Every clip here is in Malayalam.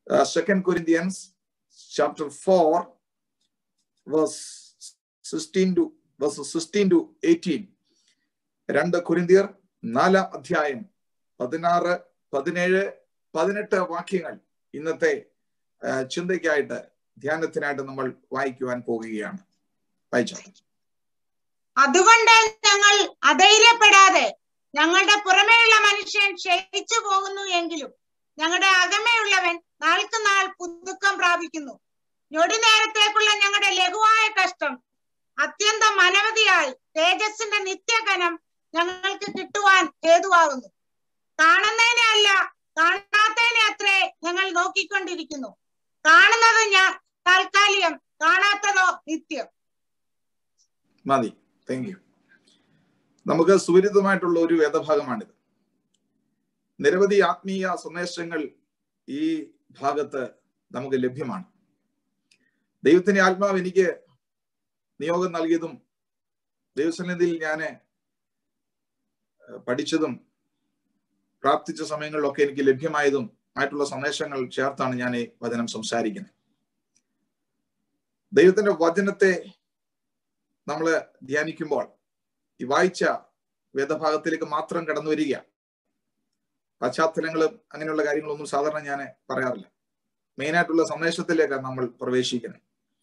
Second Corinthians chapter four verse sixteen to verse sixteen to eighteen രണ്ട് കൊരിന്തിയർ നാലാം അധ്യായം പതിനാറ് പതിനേഴ് പതിനെട്ട് വാക്യങ്ങൾ ഇന്നത്തെ ചിന്തയ്ക്കായിട്ട് ധ്യാനത്തിനായിട്ട് നമ്മൾ വായിക്കുവാൻ പോകുകയാണ് വായിച്ചോ അതുകൊണ്ട് ഞങ്ങൾ അധൈര്യപ്പെടാതെ ഞങ്ങളുടെ പുറമേയുള്ള മനുഷ്യൻ ക്ഷയിച്ചു പോകുന്നു എങ്കിലും ഞങ്ങളുടെ അകമേയുള്ളവൻ നാൾക്ക് നാൾ പുതുക്കം പ്രാപിക്കുന്നു ഞൊടി നേരത്തേക്കുള്ള ഞങ്ങളുടെ ലഘുവായ കഷ്ടം അത്യന്തം അനവധിയായി തേജസ്സിന്റെ നിത്യകനം ഞങ്ങൾക്ക് കിട്ടുവാൻ ഹേതുവാകുന്നു കാണുന്നതിനെ അല്ല കാണാത്തതിനെ അത്രേ ഞങ്ങൾ നോക്കിക്കൊണ്ടിരിക്കുന്നു കാണുന്നത് ഞാൻ താൽക്കാലികം കാണാത്തതോ നിത്യം മതി താങ്ക് യു നമുക്ക് സുപരിതമായിട്ടുള്ള ഒരു വേദഭാഗമാണിത് നിരവധി ആത്മീയ സന്ദേശങ്ങൾ ഈ ഭാഗത്ത് നമുക്ക് ലഭ്യമാണ് ദൈവത്തിന്റെ ആത്മാവ് എനിക്ക് നിയോഗം നൽകിയതും ദൈവസന്നിധിയിൽ ഞാൻ പഠിച്ചതും പ്രാർത്ഥിച്ച സമയങ്ങളിലൊക്കെ എനിക്ക് ലഭ്യമായതും ആയിട്ടുള്ള സന്ദേശങ്ങൾ ചേർത്താണ് ഞാൻ ഈ വചനം സംസാരിക്കുന്നത് ദൈവത്തിന്റെ വചനത്തെ നമ്മൾ ധ്യാനിക്കുമ്പോൾ ഈ വായിച്ച വേദഭാഗത്തിലേക്ക് മാത്രം കടന്നു വരിക പശ്ചാത്തലങ്ങളും അങ്ങനെയുള്ള കാര്യങ്ങളൊന്നും സാധാരണ ഞാൻ പറയാറില്ല മെയിനായിട്ടുള്ള സന്ദേശത്തിലേക്കാണ് നമ്മൾ പ്രവേശിക്കുന്നത്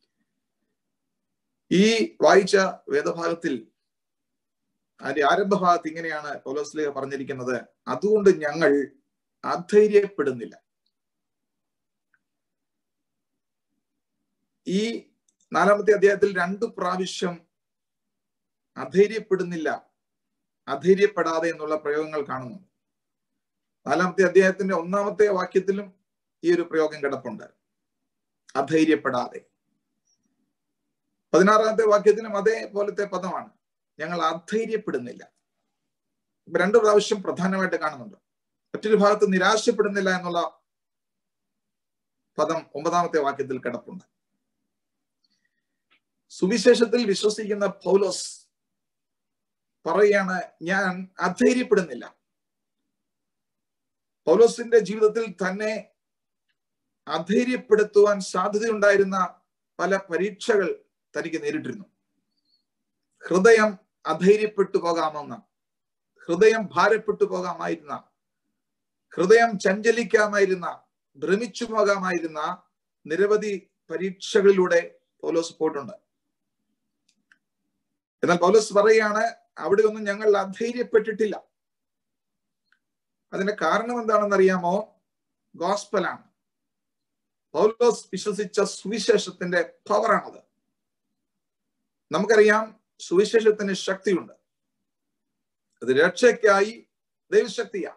ഈ വായിച്ച വേദഭാഗത്തിൽ അതിന്റെ ആരംഭഭാഗത്ത് ഇങ്ങനെയാണ് പൗലോസ്ലിഹ പറഞ്ഞിരിക്കുന്നത് അതുകൊണ്ട് ഞങ്ങൾ അധൈര്യപ്പെടുന്നില്ല ഈ നാലാമത്തെ അധ്യായത്തിൽ രണ്ടു പ്രാവശ്യം അധൈര്യപ്പെടുന്നില്ല അധൈര്യപ്പെടാതെ എന്നുള്ള പ്രയോഗങ്ങൾ കാണുന്നുണ്ട് നാലാമത്തെ അധ്യായത്തിന്റെ ഒന്നാമത്തെ വാക്യത്തിലും ഈ ഒരു പ്രയോഗം കിടപ്പുണ്ട് അധൈര്യപ്പെടാതെ പതിനാറാമത്തെ വാക്യത്തിലും അതേപോലത്തെ പദമാണ് ഞങ്ങൾ അധൈര്യപ്പെടുന്നില്ല ഇപ്പൊ രണ്ടു പ്രാവശ്യം പ്രധാനമായിട്ട് കാണുന്നുണ്ട് മറ്റൊരു ഭാഗത്ത് നിരാശപ്പെടുന്നില്ല എന്നുള്ള പദം ഒമ്പതാമത്തെ വാക്യത്തിൽ കിടപ്പുണ്ട് സുവിശേഷത്തിൽ വിശ്വസിക്കുന്ന പൗലോസ് പറയുകയാണ് ഞാൻ അധൈര്യപ്പെടുന്നില്ല പൗലോസിന്റെ ജീവിതത്തിൽ തന്നെ അധൈര്യപ്പെടുത്തുവാൻ സാധ്യതയുണ്ടായിരുന്ന പല പരീക്ഷകൾ തനിക്ക് നേരിട്ടിരുന്നു ഹൃദയം അധൈര്യപ്പെട്ടു പോകാമെന്ന ഹൃദയം ഭാരപ്പെട്ടു പോകാമായിരുന്ന ഹൃദയം ചഞ്ചലിക്കാമായിരുന്ന ഭ്രമിച്ചു പോകാമായിരുന്ന നിരവധി പരീക്ഷകളിലൂടെ പൗലോസ് പോയിട്ടുണ്ട് എന്നാൽ പൗലോസ് പറയുകയാണ് അവിടെ ഒന്നും ഞങ്ങൾ അധൈര്യപ്പെട്ടിട്ടില്ല അതിന്റെ കാരണം എന്താണെന്ന് അറിയാമോ ഗോസ്പലാണ് പൗലോസ് വിശ്വസിച്ച സുവിശേഷത്തിന്റെ പവറാണത് നമുക്കറിയാം സുവിശേഷത്തിന് ശക്തിയുണ്ട് അത് രക്ഷയ്ക്കായി ദൈവശക്തിയാണ്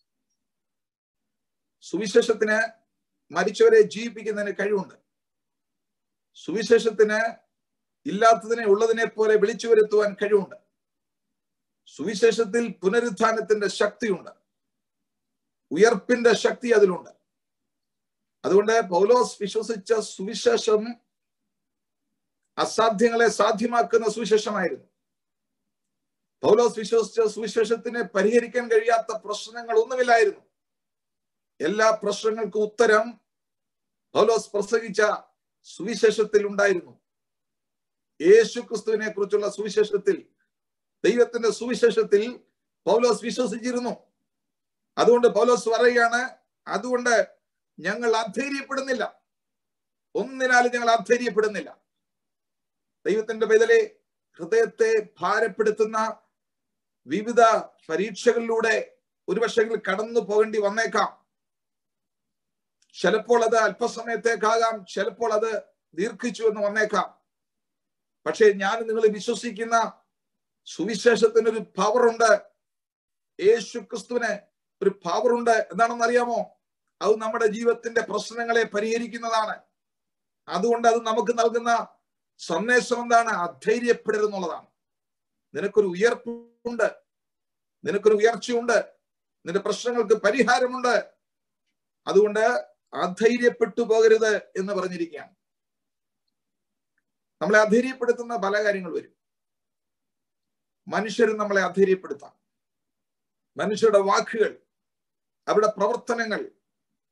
സുവിശേഷത്തിന് മരിച്ചവരെ ജീവിപ്പിക്കുന്നതിന് കഴിവുണ്ട് സുവിശേഷത്തിന് ഇല്ലാത്തതിനെ ഉള്ളതിനെ പോലെ വിളിച്ചു വരുത്തുവാൻ കഴിവുണ്ട് സുവിശേഷത്തിൽ പുനരുത്ഥാനത്തിന്റെ ശക്തിയുണ്ട് ഉയർപ്പിന്റെ ശക്തി അതിലുണ്ട് അതുകൊണ്ട് പൗലോസ് വിശ്വസിച്ച സുവിശേഷം അസാധ്യങ്ങളെ സാധ്യമാക്കുന്ന സുവിശേഷമായിരുന്നു പൗലോസ് വിശ്വസിച്ച സുവിശേഷത്തിന് പരിഹരിക്കാൻ കഴിയാത്ത പ്രശ്നങ്ങൾ ഒന്നുമില്ലായിരുന്നു എല്ലാ പ്രശ്നങ്ങൾക്കും ഉത്തരം പൗലോസ് പ്രസംഗിച്ച സുവിശേഷത്തിൽ ഉണ്ടായിരുന്നു യേശു ക്രിസ്തുവിനെ കുറിച്ചുള്ള സുവിശേഷത്തിൽ ദൈവത്തിന്റെ സുവിശേഷത്തിൽ പൗലോസ് വിശ്വസിച്ചിരുന്നു അതുകൊണ്ട് പൗലോസ് പറയുകയാണ് അതുകൊണ്ട് ഞങ്ങൾ അധൈര്യപ്പെടുന്നില്ല ഒന്നിനാലും ഞങ്ങൾ അധൈര്യപ്പെടുന്നില്ല ദൈവത്തിന്റെ പൈതലെ ഹൃദയത്തെ ഭാരപ്പെടുത്തുന്ന വിവിധ പരീക്ഷകളിലൂടെ ഒരുപക്ഷെ കടന്നു പോകേണ്ടി വന്നേക്കാം ചിലപ്പോൾ അത് അല്പസമയത്തേക്കാകാം ചിലപ്പോൾ അത് ദീർഘിച്ചു എന്ന് വന്നേക്കാം പക്ഷേ ഞാൻ നിങ്ങൾ വിശ്വസിക്കുന്ന സുവിശേഷത്തിന് ഒരു പവറുണ്ട് യേശു ക്രിസ്തുവിന് ഒരു പവറുണ്ട് എന്താണെന്ന് അറിയാമോ അത് നമ്മുടെ ജീവിതത്തിന്റെ പ്രശ്നങ്ങളെ പരിഹരിക്കുന്നതാണ് അതുകൊണ്ട് അത് നമുക്ക് നൽകുന്ന സന്ദേശം എന്താണ് അധൈര്യപ്പെടരുന്നുള്ളതാണ് നിനക്കൊരു ഉയർപ്പുണ്ട് നിനക്കൊരു ഉയർച്ചയുണ്ട് നിന്റെ പ്രശ്നങ്ങൾക്ക് പരിഹാരമുണ്ട് അതുകൊണ്ട് അധൈര്യപ്പെട്ടു പോകരുത് എന്ന് പറഞ്ഞിരിക്കുകയാണ് നമ്മളെ അധൈര്യപ്പെടുത്തുന്ന പല കാര്യങ്ങൾ വരും മനുഷ്യരും നമ്മളെ അധൈര്യപ്പെടുത്താം മനുഷ്യരുടെ വാക്കുകൾ അവരുടെ പ്രവർത്തനങ്ങൾ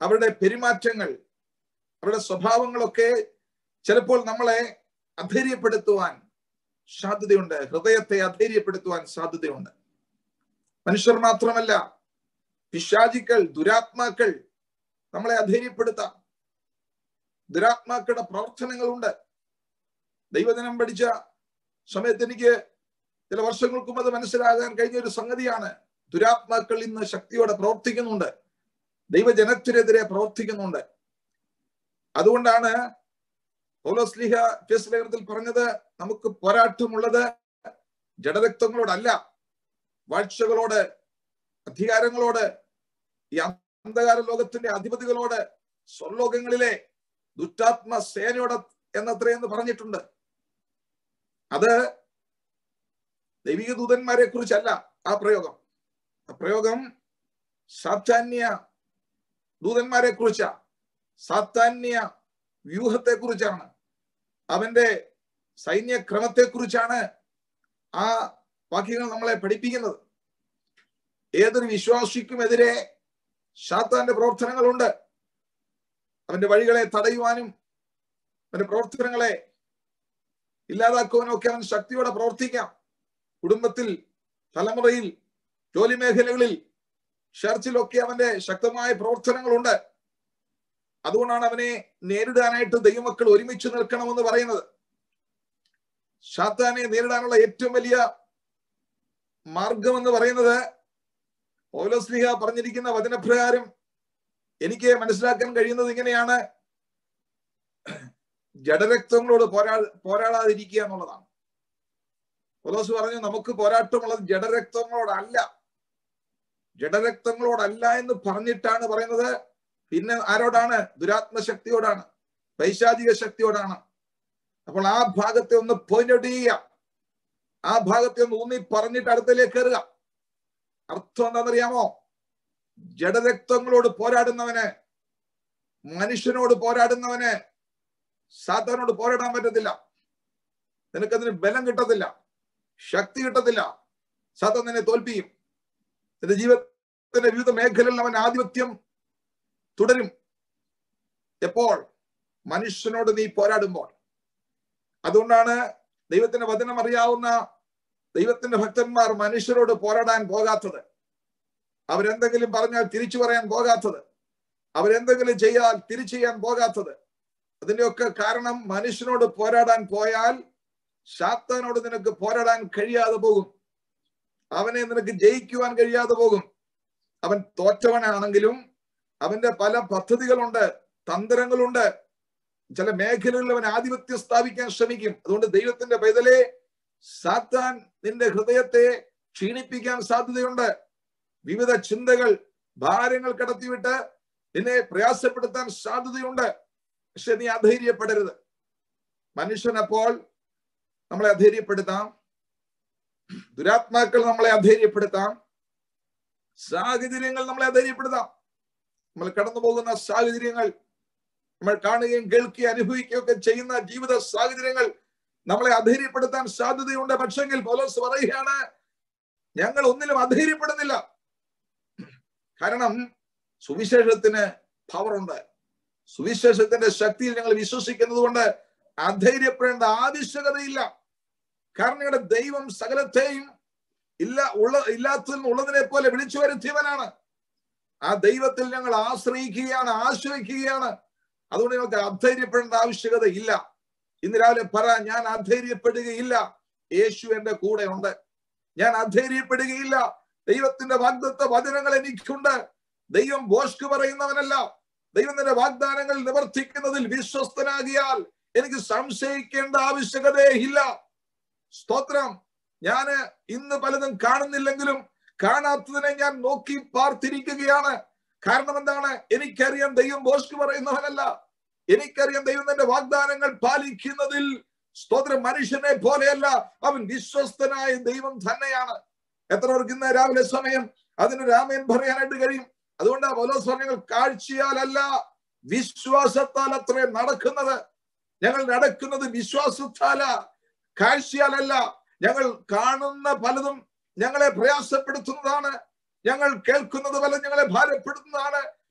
അവരുടെ പെരുമാറ്റങ്ങൾ അവരുടെ സ്വഭാവങ്ങളൊക്കെ ചിലപ്പോൾ നമ്മളെ അധൈര്യപ്പെടുത്തുവാൻ സാധ്യതയുണ്ട് ഹൃദയത്തെ അധൈര്യപ്പെടുത്തുവാൻ സാധ്യതയുണ്ട് മനുഷ്യർ മാത്രമല്ല പിശാചിക്കൾ ദുരാത്മാക്കൾ നമ്മളെ അധൈര്യപ്പെടുത്താം ദുരാത്മാക്കളുടെ പ്രവർത്തനങ്ങളുണ്ട് ദൈവദിനം പഠിച്ച സമയത്ത് എനിക്ക് ചില വർഷങ്ങൾക്ക് മുമ്പ് അത് മനസ്സിലാകാൻ കഴിഞ്ഞ ഒരു സംഗതിയാണ് ദുരാത്മാക്കൾ ഇന്ന് ശക്തിയോടെ പ്രവർത്തിക്കുന്നുണ്ട് ദൈവജനത്തിനെതിരെ പ്രവർത്തിക്കുന്നുണ്ട് അതുകൊണ്ടാണ് പൗലോസ്ലിഹ ലേഖനത്തിൽ പറഞ്ഞത് നമുക്ക് പോരാട്ടമുള്ളത് ജഡരക്തങ്ങളോടല്ല വാഴ്ചകളോട് അധികാരങ്ങളോട് ഈ അന്ധകാര ലോകത്തിന്റെ അധിപതികളോട് സ്വർലോകങ്ങളിലെ ദുറ്റാത്മ സേനയോട് എന്നത്രയെന്ന് പറഞ്ഞിട്ടുണ്ട് അത് ദൈവിക ദൂതന്മാരെ കുറിച്ചല്ല ആ പ്രയോഗം ആ പ്രയോഗം സാധാന്യ ദൂതന്മാരെ കുറിച്ചാ സാധാന്യ വ്യൂഹത്തെ കുറിച്ചാണ് അവന്റെ സൈന്യക്രമത്തെ കുറിച്ചാണ് ആ വാക്യങ്ങൾ നമ്മളെ പഠിപ്പിക്കുന്നത് ഏതൊരു വിശ്വാസിക്കുമെതിരെ സാത്താന്റെ പ്രവർത്തനങ്ങളുണ്ട് അവന്റെ വഴികളെ തടയുവാനും അവന്റെ പ്രവർത്തനങ്ങളെ ഇല്ലാതാക്കുവാനും ഒക്കെ അവൻ ശക്തിയോടെ പ്രവർത്തിക്കാം കുടുംബത്തിൽ തലമുറയിൽ ജോലി മേഖലകളിൽ ചർച്ചിലൊക്കെ അവന്റെ ശക്തമായ പ്രവർത്തനങ്ങളുണ്ട് അതുകൊണ്ടാണ് അവനെ നേരിടാനായിട്ട് ദൈവമക്കൾ ഒരുമിച്ച് നിൽക്കണമെന്ന് പറയുന്നത് ഷാത്താനെ നേരിടാനുള്ള ഏറ്റവും വലിയ മാർഗം എന്ന് പറയുന്നത് പൗലോസ്ലിഹ പറഞ്ഞിരിക്കുന്ന വചനപ്രകാരം എനിക്ക് മനസ്സിലാക്കാൻ കഴിയുന്നത് ഇങ്ങനെയാണ് ജഡരക്തങ്ങളോട് പോരാ പോരാടാതിരിക്കുക എന്നുള്ളതാണ് പൗലോസ് പറഞ്ഞു നമുക്ക് പോരാട്ടമുള്ളത് ജഡരക്തങ്ങളോടല്ല ജഡരക്തങ്ങളോടല്ല എന്ന് പറഞ്ഞിട്ടാണ് പറയുന്നത് പിന്നെ ആരോടാണ് ദുരാത്മ ശക്തിയോടാണ് പൈശാചിക ശക്തിയോടാണ് അപ്പോൾ ആ ഭാഗത്തെ ഒന്ന് പോയിന്റ് ഔട്ട് ചെയ്യുക ആ ഭാഗത്തെ ഒന്ന് ഊന്നി പറഞ്ഞിട്ട് അടുത്തേക്ക് കയറുക അർത്ഥം എന്താണെന്നറിയാമോ ജഡരക്തങ്ങളോട് പോരാടുന്നവന് മനുഷ്യനോട് പോരാടുന്നവന് സാത്താനോട് പോരാടാൻ പറ്റത്തില്ല നിനക്കതിന് ബലം കിട്ടത്തില്ല ശക്തി കിട്ടത്തില്ല സാത്താൻ നിന്നെ തോൽപ്പിക്കും നിന്റെ ജീവിതത്തിന്റെ വിവിധ മേഖലകളിൽ അവൻ ആധിപത്യം തുടരും എപ്പോൾ മനുഷ്യനോട് നീ പോരാടുമ്പോൾ അതുകൊണ്ടാണ് ദൈവത്തിന്റെ വചനം അറിയാവുന്ന ദൈവത്തിന്റെ ഭക്തന്മാർ മനുഷ്യരോട് പോരാടാൻ പോകാത്തത് അവരെന്തെങ്കിലും പറഞ്ഞാൽ തിരിച്ചു പറയാൻ പോകാത്തത് അവരെന്തെങ്കിലും ചെയ്താൽ തിരിച്ചു ചെയ്യാൻ പോകാത്തത് അതിന്റെയൊക്കെ കാരണം മനുഷ്യനോട് പോരാടാൻ പോയാൽ ശാത്താനോട് നിനക്ക് പോരാടാൻ കഴിയാതെ പോകും അവനെ നിനക്ക് ജയിക്കുവാൻ കഴിയാതെ പോകും അവൻ തോറ്റവനാണെങ്കിലും അവന്റെ പല പദ്ധതികളുണ്ട് തന്ത്രങ്ങളുണ്ട് ചില മേഖലകളിൽ അവൻ ആധിപത്യം സ്ഥാപിക്കാൻ ശ്രമിക്കും അതുകൊണ്ട് ദൈവത്തിന്റെ പൈതലെ സാത്താൻ നിന്റെ ഹൃദയത്തെ ക്ഷീണിപ്പിക്കാൻ സാധ്യതയുണ്ട് വിവിധ ചിന്തകൾ ഭാരങ്ങൾ കടത്തിവിട്ട് നിന്നെ പ്രയാസപ്പെടുത്താൻ സാധ്യതയുണ്ട് പക്ഷെ നീ അധൈര്യപ്പെടരുത് മനുഷ്യനപ്പോൾ നമ്മളെ അധൈര്യപ്പെടുത്താം ദുരാത്മാക്കൾ നമ്മളെ അധൈര്യപ്പെടുത്താം സാഹചര്യങ്ങൾ നമ്മളെ അധൈര്യപ്പെടുത്താം നമ്മൾ കടന്നു പോകുന്ന സാഹചര്യങ്ങൾ നമ്മൾ കാണുകയും കേൾക്കുകയും അനുഭവിക്കുകയും ഒക്കെ ചെയ്യുന്ന ജീവിത സാഹചര്യങ്ങൾ നമ്മളെ അധൈര്യപ്പെടുത്താൻ സാധ്യതയുണ്ട് പക്ഷെങ്കിൽ പോലോസ് പറയുകയാണ് ഞങ്ങൾ ഒന്നിലും അധൈര്യപ്പെടുന്നില്ല കാരണം സുവിശേഷത്തിന് പവറുണ്ട് സുവിശേഷത്തിന്റെ ശക്തിയിൽ ഞങ്ങൾ വിശ്വസിക്കുന്നത് കൊണ്ട് അധൈര്യപ്പെടേണ്ട ആവശ്യകതയില്ല കാരണം ഞങ്ങളുടെ ദൈവം സകലത്തെയും ഇല്ല ഉള്ള ഇല്ലാത്തതിൽ നിന്ന് ഉള്ളതിനെ പോലെ വിളിച്ചു വരുത്തിയവനാണ് ആ ദൈവത്തിൽ ഞങ്ങൾ ആശ്രയിക്കുകയാണ് ആശ്രയിക്കുകയാണ് അതുകൊണ്ട് ഞങ്ങൾക്ക് അധൈര്യപ്പെടേണ്ട ആവശ്യകത ഇല്ല ഇന്ന് രാവിലെ പറ ഞാൻ അധൈര്യപ്പെടുകയില്ല യേശു എന്റെ കൂടെ ഉണ്ട് ഞാൻ അധൈര്യപ്പെടുകയില്ല ദൈവത്തിന്റെ വാഗ്ദത്ത വചനങ്ങൾ എനിക്കുണ്ട് ദൈവം ബോഷ്ക്ക് പറയുന്നവനല്ല ദൈവത്തിന്റെ വാഗ്ദാനങ്ങൾ നിവർത്തിക്കുന്നതിൽ വിശ്വസ്തനാകിയാൽ എനിക്ക് സംശയിക്കേണ്ട ആവശ്യകതയേ ഇല്ല സ്തോത്രം ഞാന് ഇന്ന് പലതും കാണുന്നില്ലെങ്കിലും കാണാത്തതിനെ ഞാൻ നോക്കി പാർത്തിരിക്കുകയാണ് കാരണം എന്താണ് എനിക്കറിയാം ദൈവം ബോഷ്ക്ക് പറയുന്നവനല്ല എനിക്കറിയാം ദൈവം തന്റെ വാഗ്ദാനങ്ങൾ പാലിക്കുന്നതിൽ സ്തോത്രം മനുഷ്യനെ പോലെയല്ല അവൻ വിശ്വസ്തനായ ദൈവം തന്നെയാണ് എത്ര പേർക്ക് ഇന്ന് രാവിലെ സമയം അതിന് രാമയൻ പറയാനായിട്ട് കഴിയും അതുകൊണ്ട് ആ പല സമയങ്ങൾ കാഴ്ചയാലല്ല വിശ്വാസത്താൽ അത്രേ നടക്കുന്നത് ഞങ്ങൾ നടക്കുന്നത് വിശ്വാസത്താല കാഴ്ചയാലല്ല ഞങ്ങൾ കാണുന്ന പലതും ഞങ്ങളെ പ്രയാസപ്പെടുത്തുന്നതാണ് ഞങ്ങൾ കേൾക്കുന്നത് പലതും ഞങ്ങളെ ഭാരപ്പെടുത്തുന്നതാണ്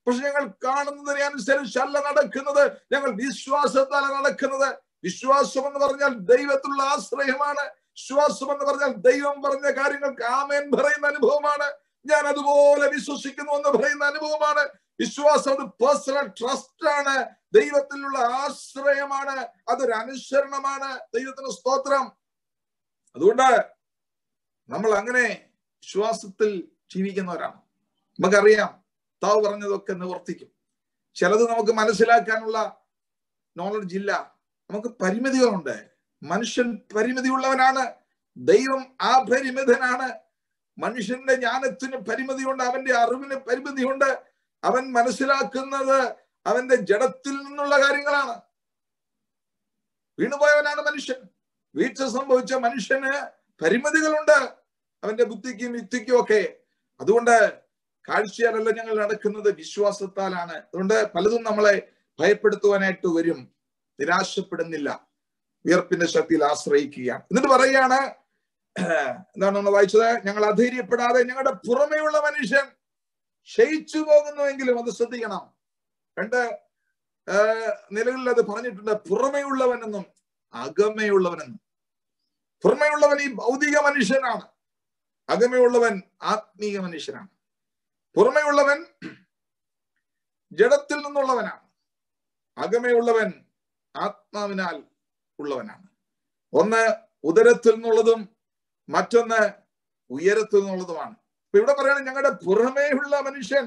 പക്ഷെ ഞങ്ങൾ കാണുന്നതിനെ അനുസരിച്ചല്ല നടക്കുന്നത് ഞങ്ങൾ വിശ്വാസത്താല നടക്കുന്നത് വിശ്വാസം എന്ന് പറഞ്ഞാൽ ദൈവത്തിലുള്ള ആശ്രയമാണ് വിശ്വാസം എന്ന് പറഞ്ഞാൽ ദൈവം പറഞ്ഞ കാര്യങ്ങൾക്ക് ആമേൻ പറയുന്ന അനുഭവമാണ് ഞാൻ അതുപോലെ വിശ്വസിക്കുന്നു എന്ന് പറയുന്ന അനുഭവമാണ് വിശ്വാസം അത് പേഴ്സണൽ ട്രസ്റ്റ് ആണ് ദൈവത്തിലുള്ള ആശ്രയമാണ് അതൊരു അനുസരണമാണ് ദൈവത്തിന് സ്തോത്രം അതുകൊണ്ട് നമ്മൾ അങ്ങനെ വിശ്വാസത്തിൽ ജീവിക്കുന്നവരാണ് നമുക്കറിയാം താവ് പറഞ്ഞതൊക്കെ നിവർത്തിക്കും ചിലത് നമുക്ക് മനസ്സിലാക്കാനുള്ള നോളജ് ഇല്ല നമുക്ക് പരിമിതികളുണ്ട് മനുഷ്യൻ പരിമിതിയുള്ളവനാണ് ദൈവം ആ പരിമിതനാണ് മനുഷ്യന്റെ ജ്ഞാനത്തിന് പരിമിതിയുണ്ട് അവന്റെ അറിവിന് പരിമിതിയുണ്ട് അവൻ മനസ്സിലാക്കുന്നത് അവന്റെ ജഡത്തിൽ നിന്നുള്ള കാര്യങ്ങളാണ് വീണുപോയവനാണ് മനുഷ്യൻ വീഴ്ച സംഭവിച്ച മനുഷ്യന് പരിമിതികളുണ്ട് അവന്റെ ബുദ്ധിക്കും യുക്തിക്കും ഒക്കെ അതുകൊണ്ട് കാഴ്ചയാലല്ല ഞങ്ങൾ നടക്കുന്നത് വിശ്വാസത്താലാണ് അതുകൊണ്ട് പലതും നമ്മളെ ഭയപ്പെടുത്തുവാനായിട്ട് വരും നിരാശപ്പെടുന്നില്ല വിയർപ്പിന്റെ ശക്തിയിൽ ആശ്രയിക്കുകയാണ് എന്നിട്ട് പറയുകയാണ് എന്താണ് നമ്മൾ വായിച്ചത് ഞങ്ങൾ അധൈര്യപ്പെടാതെ ഞങ്ങളുടെ പുറമേയുള്ള മനുഷ്യൻ ക്ഷയിച്ചു പോകുന്നുവെങ്കിലും അത് ശ്രദ്ധിക്കണം രണ്ട് നിലകളിൽ അത് പറഞ്ഞിട്ടുണ്ട് പുറമേയുള്ളവനെന്നും അകമയുള്ളവനെന്നും പുറമേയുള്ളവൻ ഈ ഭൗതിക മനുഷ്യനാണ് അകമയുള്ളവൻ ആത്മീയ മനുഷ്യനാണ് പുറമേയുള്ളവൻ ജഡത്തിൽ നിന്നുള്ളവനാണ് അകമയുള്ളവൻ ആത്മാവിനാൽ ഉള്ളവനാണ് ഒന്ന് ഉദരത്തിൽ നിന്നുള്ളതും മറ്റൊന്ന് ഉയരത്തിൽ നിന്നുള്ളതുമാണ് അപ്പൊ ഇവിടെ പറയുന്നത് ഞങ്ങളുടെ പുറമേയുള്ള മനുഷ്യൻ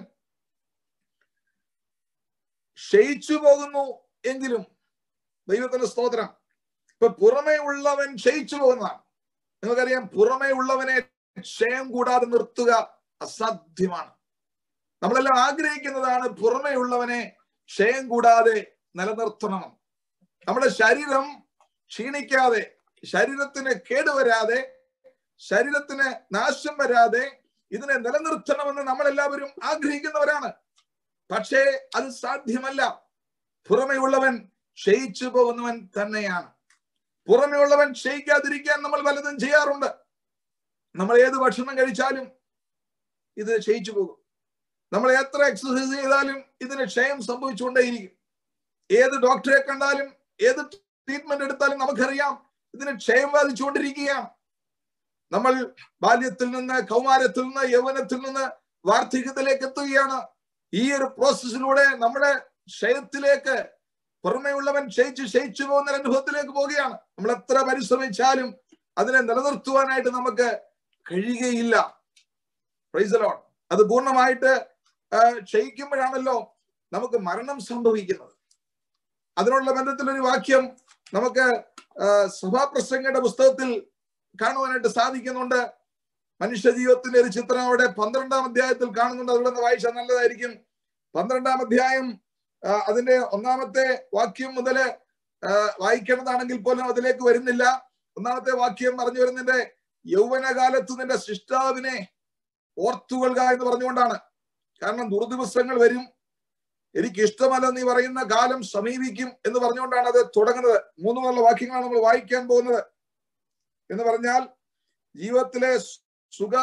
ക്ഷയിച്ചു പോകുന്നു എങ്കിലും ദൈവത്തിന്റെ സ്തോത്രം ഇപ്പൊ പുറമേ ഉള്ളവൻ ക്ഷയിച്ചു പോകുന്നതാണ് നിങ്ങൾക്കറിയാം പുറമേ ഉള്ളവനെ ക്ഷയം കൂടാതെ നിർത്തുക അസാധ്യമാണ് നമ്മളെല്ലാം ആഗ്രഹിക്കുന്നതാണ് പുറമേ ഉള്ളവനെ ക്ഷയം കൂടാതെ നിലനിർത്തണം നമ്മുടെ ശരീരം ക്ഷീണിക്കാതെ ശരീരത്തിന് കേടുവരാതെ ശരീരത്തിന് നാശം വരാതെ ഇതിനെ നിലനിർത്തണമെന്ന് നമ്മളെല്ലാവരും ആഗ്രഹിക്കുന്നവരാണ് പക്ഷേ അത് സാധ്യമല്ല പുറമെയുള്ളവൻ ക്ഷയിച്ചു പോകുന്നവൻ തന്നെയാണ് പുറമെയുള്ളവൻ ക്ഷയിക്കാതിരിക്കാൻ നമ്മൾ പലതും ചെയ്യാറുണ്ട് നമ്മൾ ഏത് ഭക്ഷണം കഴിച്ചാലും ഇത് ക്ഷയിച്ചു പോകും നമ്മൾ എത്ര എക്സസൈസ് ചെയ്താലും ഇതിന് ക്ഷയം സംഭവിച്ചുകൊണ്ടേയിരിക്കും ഏത് ഡോക്ടറെ കണ്ടാലും ഏത് ട്രീറ്റ്മെന്റ് എടുത്താലും നമുക്കറിയാം ഇതിന് ക്ഷയം ബാധിച്ചുകൊണ്ടിരിക്കുകയാണ് നമ്മൾ ബാല്യത്തിൽ നിന്ന് കൗമാരത്തിൽ നിന്ന് യൗവനത്തിൽ നിന്ന് വാർദ്ധക്യത്തിലേക്ക് എത്തുകയാണ് ഈ ഒരു പ്രോസസ്സിലൂടെ നമ്മുടെ ക്ഷയത്തിലേക്ക് പുറമെയുള്ളവൻ ക്ഷയിച്ച് ക്ഷയിച്ചു പോകുന്ന ഒരു അനുഭവത്തിലേക്ക് പോവുകയാണ് നമ്മൾ എത്ര പരിശ്രമിച്ചാലും അതിനെ നിലനിർത്തുവാനായിട്ട് നമുക്ക് കഴിയുകയില്ല പ്രൈസലോൺ അത് പൂർണ്ണമായിട്ട് ക്ഷയിക്കുമ്പോഴാണല്ലോ നമുക്ക് മരണം സംഭവിക്കുന്നത് അതിനുള്ള ബന്ധത്തിൽ ഒരു വാക്യം നമുക്ക് സഭാപ്രസംഗയുടെ പുസ്തകത്തിൽ കാണുവാനായിട്ട് സാധിക്കുന്നുണ്ട് മനുഷ്യ ജീവിതത്തിന്റെ ഒരു ചിത്രം അവിടെ പന്ത്രണ്ടാം അധ്യായത്തിൽ കാണുന്നുണ്ട് അതുകൊണ്ട് വായിച്ചാൽ നല്ലതായിരിക്കും പന്ത്രണ്ടാം അധ്യായം അതിന്റെ ഒന്നാമത്തെ വാക്യം മുതല് വായിക്കേണ്ടതാണെങ്കിൽ പോലും അതിലേക്ക് വരുന്നില്ല ഒന്നാമത്തെ വാക്യം പറഞ്ഞു വരുന്നതിന്റെ യൗവനകാലത്ത് നിന്റെ സൃഷ്ടാവിനെ ഓർത്തുകൊള്ളുക എന്ന് പറഞ്ഞുകൊണ്ടാണ് കാരണം ദുർദിവസങ്ങൾ വരും എനിക്ക് ഇഷ്ടമല്ല നീ പറയുന്ന കാലം സമീപിക്കും എന്ന് പറഞ്ഞുകൊണ്ടാണ് അത് തുടങ്ങുന്നത് മൂന്നുമുള്ള വാക്യങ്ങളാണ് നമ്മൾ വായിക്കാൻ പോകുന്നത് എന്ന് പറഞ്ഞാൽ ജീവിതത്തിലെ സുഖ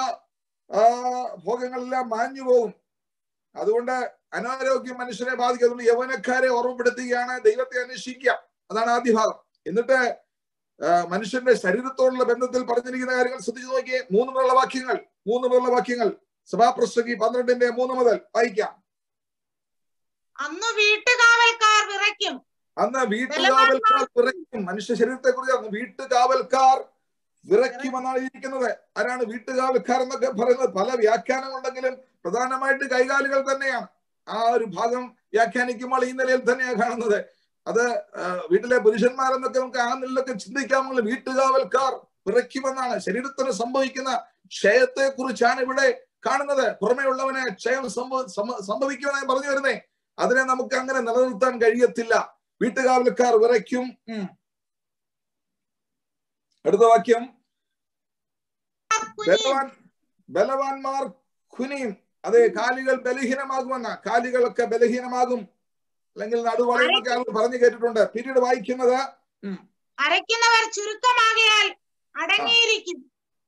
ഭോഗങ്ങളെല്ലാം മാഞ്ഞു പോകും അതുകൊണ്ട് അനാരോഗ്യം മനുഷ്യനെ ബാധിക്കുന്നുണ്ട് യൗവനക്കാരെ ഓർമ്മപ്പെടുത്തുകയാണ് ദൈവത്തെ അന്വേഷിക്കുക അതാണ് ആദ്യ ഭാഗം എന്നിട്ട് മനുഷ്യന്റെ ശരീരത്തോടുള്ള ബന്ധത്തിൽ പറഞ്ഞിരിക്കുന്ന കാര്യങ്ങൾ ശ്രദ്ധിച്ചു നോക്കിയേ മൂന്ന് മുതലുള്ള വാക്യങ്ങൾ മൂന്ന് മുതലുള്ള വാക്യങ്ങൾ സഭാപ്രസംഗി പന്ത്രണ്ടിന്റെ മൂന്ന് മുതൽ വായിക്കാം അന്ന് വീട്ടുകാവൽക്കാർ വിറയ്ക്കും അന്ന് വീട്ടുകാവൽക്കാർ വിറയ്ക്കും മനുഷ്യ ശരീരത്തെ കുറിച്ച് വീട്ടുകാവൽക്കാർ വിറയ്ക്കുമെന്നാണ് ഇരിക്കുന്നത് ആരാണ് വീട്ടുകാവൽക്കാർ എന്നൊക്കെ പറയുന്നത് പല വ്യാഖ്യാനങ്ങളുണ്ടെങ്കിലും പ്രധാനമായിട്ട് കൈകാലുകൾ തന്നെയാണ് ആ ഒരു ഭാഗം വ്യാഖ്യാനിക്കുമ്പോൾ ഈ നിലയിൽ തന്നെയാണ് കാണുന്നത് അത് വീട്ടിലെ പുരുഷന്മാരെന്നൊക്കെ നമുക്ക് ആ നിലയിലൊക്കെ ചിന്തിക്കാമെങ്കിൽ വീട്ടുകാവൽക്കാർ വിറയ്ക്കുമെന്നാണ് ശരീരത്തിന് സംഭവിക്കുന്ന ക്ഷയത്തെ കുറിച്ചാണ് ഇവിടെ കാണുന്നത് പുറമേ ഉള്ളവനെ ക്ഷയം സംഭവിക്കുമെന്നാണ് പറഞ്ഞു വരുന്നേ അതിനെ നമുക്ക് അങ്ങനെ നിലനിർത്താൻ കഴിയത്തില്ല വീട്ടുകാവൽക്കാർ വിറയ്ക്കും അടുത്ത വാക്യം ബലവാൻ ബലവാന്മാർ കുനിയും അതെ കാലുകൾ ബലഹീനമാകുമെന്ന കാലുകളൊക്കെ ബലഹീനമാകും അല്ലെങ്കിൽ നടുവളയൊക്കെ ആളുകൾ പറഞ്ഞു കേട്ടിട്ടുണ്ട് പിന്നീട് വായിക്കുന്നത് അരയ്ക്കുന്നവർ ചുരുക്കമാകിയാൽ അടങ്ങിയിരിക്കും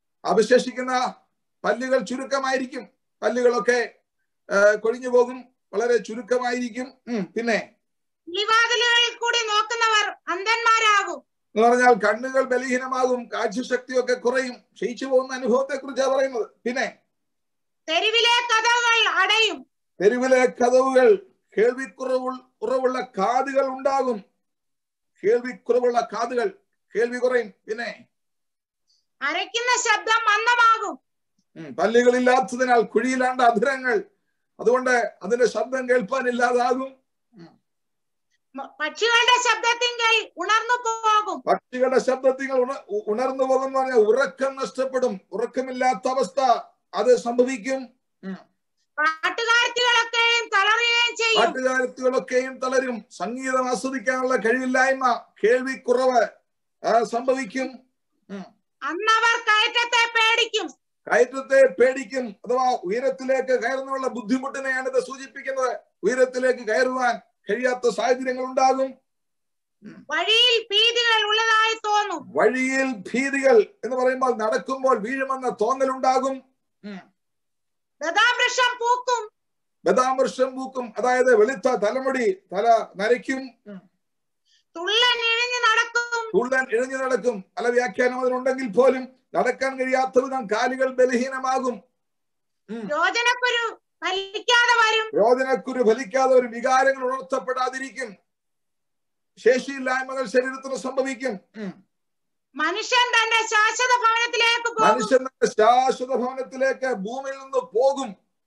അവശേഷിക്കുന്ന പല്ലുകൾ ചുരുക്കമായിരിക്കും പല്ലുകളൊക്കെ കൊഴിഞ്ഞു പോകും വളരെ ചുരുക്കമായിരിക്കും ഉം, പിന്നെ കിളിവാതിലുകളിൽ കൂടി നോക്കുന്നവർ അന്ധന്മാരാകും എന്ന് പറഞ്ഞാൽ കണ്ണുകൾ ബലഹീനമാകും കാഴ്ചശക്തിയൊക്കെ കുറയും ക്ഷയിച്ചു പോകുന്ന അനുഭവത്തെ കുറിച്ചാണ് പറയുന്നത് പിന്നെ തെരുവിലെ കഥകൾ അടയും തെരുവിലെ കഥവുകൾ കേൾവിക്കുറവ് കുറവുള്ള കാതുകൾ ഉണ്ടാകും കേൾവിക്കുറവുള്ള കാതുകൾ കേൾവി കുറയും പിന്നെ അരയ്ക്കുന്ന ശബ്ദം മന്ദമാകും ഉം, പല്ലുകളില്ലാത്തതിനാൽ കുഴിയിലാണ്ട അധരങ്ങൾ അതുകൊണ്ട് അതിന്റെ ശബ്ദം കേൾപ്പാനില്ലാതാകും മ- പക്ഷികളുടെ ശബ്ദത്തിങ്കൽ ഉണർന്നു പോകും പക്ഷികളുടെ ശബ്ദത്തിൽ ഉണ ഉ- ഉണർന്നു പോകുന്ന പറഞ്ഞാൽ ഉറക്കം നഷ്ടപ്പെടും ഉറക്കമില്ലാത്ത അവസ്ഥ അത് സംഭവിക്കും പാട്ടുകാർത്തികളൊക്കെയും തളറുകയും ചെയ്യും പാട്ടുകാരത്തുകളൊക്കെയും തളരും സംഗീതം ആസ്വദിക്കാനുള്ള കഴിവില്ലായ്മ കേൾവിക്കുറവ് ആ, സംഭവിക്കും അന്നവർ കയറ്റത്തെ പേടിക്കും കയറ്റത്തെ പേടിക്കും അഥവാ ഉയരത്തിലേക്ക് കയറുന്നുള്ള ബുദ്ധിമുട്ടിനെയാണ് ഇത് സൂചിപ്പിക്കുന്നത് ഉയരത്തിലേക്ക് കയറുവാൻ കഴിയാത്ത സാഹചര്യങ്ങൾ ഉണ്ടാകും വഴിയിൽ ഭീതികൾ ഉള്ളതായി തോന്നും വഴിയിൽ ഭീതികൾ എന്ന് പറയുമ്പോൾ നടക്കുമ്പോൾ വീഴുമെന്ന തോന്നലുണ്ടാകും ഗതാവൃക്ഷം പൂക്കും ബദാമൃഷം പൂക്കും അതായത് വെളുത്ത തലമുടി തല നരയ്ക്കും തുള്ളൻ ഇഴിഞ്ഞു നടക്കും തുള്ളൻ ഇഴഞ്ഞു നടക്കും പല വ്യാഖ്യാനം അതിനുണ്ടെങ്കിൽ പോലും നടക്കാൻ കഴിയാത്ത വിധം കാലുകൾ ബലഹീനമാകും യോജനക്കൊരു ഫലിക്കാതെ വരും രോദനക്കുരു ഫലിക്കാതെ ഒരു വികാരങ്ങൾ ഉണർത്തപ്പെടാതിരിക്കും ശേഷിയില്ലായ്മകൾ ശരീരത്തിന് സംഭവിക്കും ഉം. മനുഷ്യൻ തന്റെ ശാശ്വത ഭവനത്തിലേക്ക് പോകും മനുഷ്യൻ തന്റെ ശാശ്വത ഭവനത്തിലേക്ക് ഭൂമിയിൽ നിന്ന് പോകും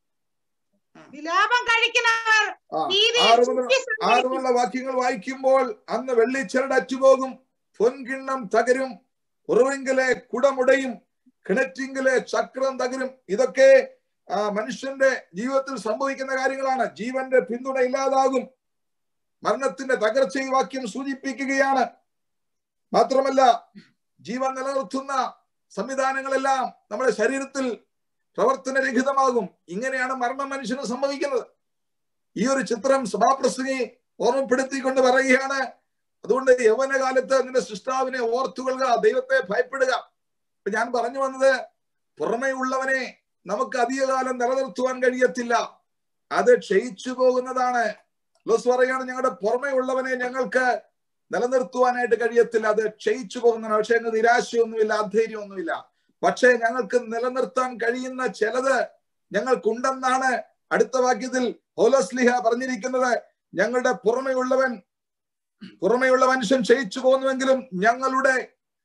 വിലാപം കഴിക്കുന്നവർ ആ, ഭീതി ആറ് മുതൽ ചുറ്റി സഞ്ചരിക്കും. ആറുമുള്ള വാക്യങ്ങൾ വായിക്കുമ്പോൾ അന്ന് വെള്ളിച്ചരട് അറ്റുപോകും പൊൻകിണ്ണം തകരും ഉറവെങ്കിലെ കുടമുടയും കിണറ്റിങ്കിലെ ചക്രം തകരും ഇതൊക്കെ ആ, മനുഷ്യന്റെ ജീവിതത്തിൽ സംഭവിക്കുന്ന കാര്യങ്ങളാണ് ജീവന്റെ പിന്തുണ ഇല്ലാതാകും മരണത്തിന്റെ തകർച്ച ഈ വാക്യം സൂചിപ്പിക്കുകയാണ് മാത്രമല്ല ജീവൻ നിലനിർത്തുന്ന സംവിധാനങ്ങളെല്ലാം നമ്മുടെ ശരീരത്തിൽ പ്രവർത്തനരഹിതമാകും ഇങ്ങനെയാണ് മരണം മനുഷ്യന് സംഭവിക്കുന്നത് ഈ ഒരു ചിത്രം സഭാപ്രസംഗി ഓർമ്മപ്പെടുത്തിക്കൊണ്ട് പറയുകയാണ് അതുകൊണ്ട് യൗവനകാലത്ത് നിന്റെ സൃഷ്ടാവിനെ ഓർത്തുകൊള്ളുക ദൈവത്തെ ഭയപ്പെടുക ഇപ്പൊ ഞാൻ പറഞ്ഞു വന്നത് പുറമേ ഉള്ളവനെ നമുക്ക് അധികകാലം നിലനിർത്തുവാൻ കഴിയത്തില്ല അത് ക്ഷയിച്ചു പോകുന്നതാണ് ലോസ് പറയാണ് ഞങ്ങളുടെ പുറമേ ഉള്ളവനെ ഞങ്ങൾക്ക് നിലനിർത്തുവാനായിട്ട് കഴിയത്തില്ല അത് ക്ഷയിച്ചു പോകുന്നതാണ് പക്ഷെ ഞങ്ങൾക്ക് നിരാശയൊന്നുമില്ല അധൈര്യമൊന്നുമില്ല പക്ഷേ ഞങ്ങൾക്ക് നിലനിർത്താൻ കഴിയുന്ന ചിലത് ഞങ്ങൾക്കുണ്ടെന്നാണ് അടുത്ത വാക്യത്തിൽ പൗലോസ്ലിഹ പറഞ്ഞിരിക്കുന്നത് ഞങ്ങളുടെ പുറമെയുള്ളവൻ പുറമെയുള്ള മനുഷ്യൻ ക്ഷയിച്ചു പോകുന്നുവെങ്കിലും ഞങ്ങളുടെ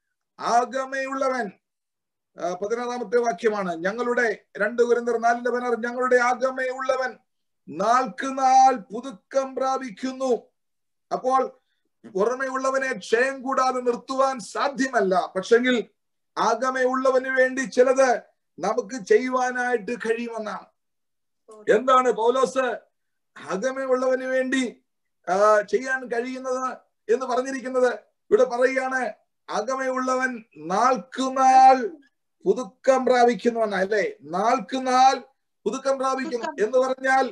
ആഗമയുള്ളവൻ ആ, പതിനാറാമത്തെ വാക്യമാണ് ഞങ്ങളുടെ രണ്ട് കുരന്തർ നാലിന്റെ പതിനാറ് ഞങ്ങളുടെ ആഗമയുള്ളവൻ നാൾക്ക് നാൾ പുതുക്കം പ്രാപിക്കുന്നു അപ്പോൾ പുറമെയുള്ളവനെ ക്ഷയം കൂടാതെ നിർത്തുവാൻ സാധ്യമല്ല പക്ഷെങ്കിൽ ആഗമയുള്ളവന് വേണ്ടി ചിലത് നമുക്ക് ചെയ്യുവാനായിട്ട് കഴിയുമെന്നാണ് എന്താണ് പൗലോസ് അകമയുള്ളവന് വേണ്ടി ആ, ചെയ്യാൻ കഴിയുന്നത് എന്ന് പറഞ്ഞിരിക്കുന്നത് ഇവിടെ പറയുകയാണ് അകമയുള്ളവൻ നാൾക്കുനാൾ പുതുക്കം പ്രാപിക്കുന്നവൻ അല്ലേ നാൾക്കുനാൾ പുതുക്കം പ്രാപിക്കുന്നു എന്ന് പറഞ്ഞാൽ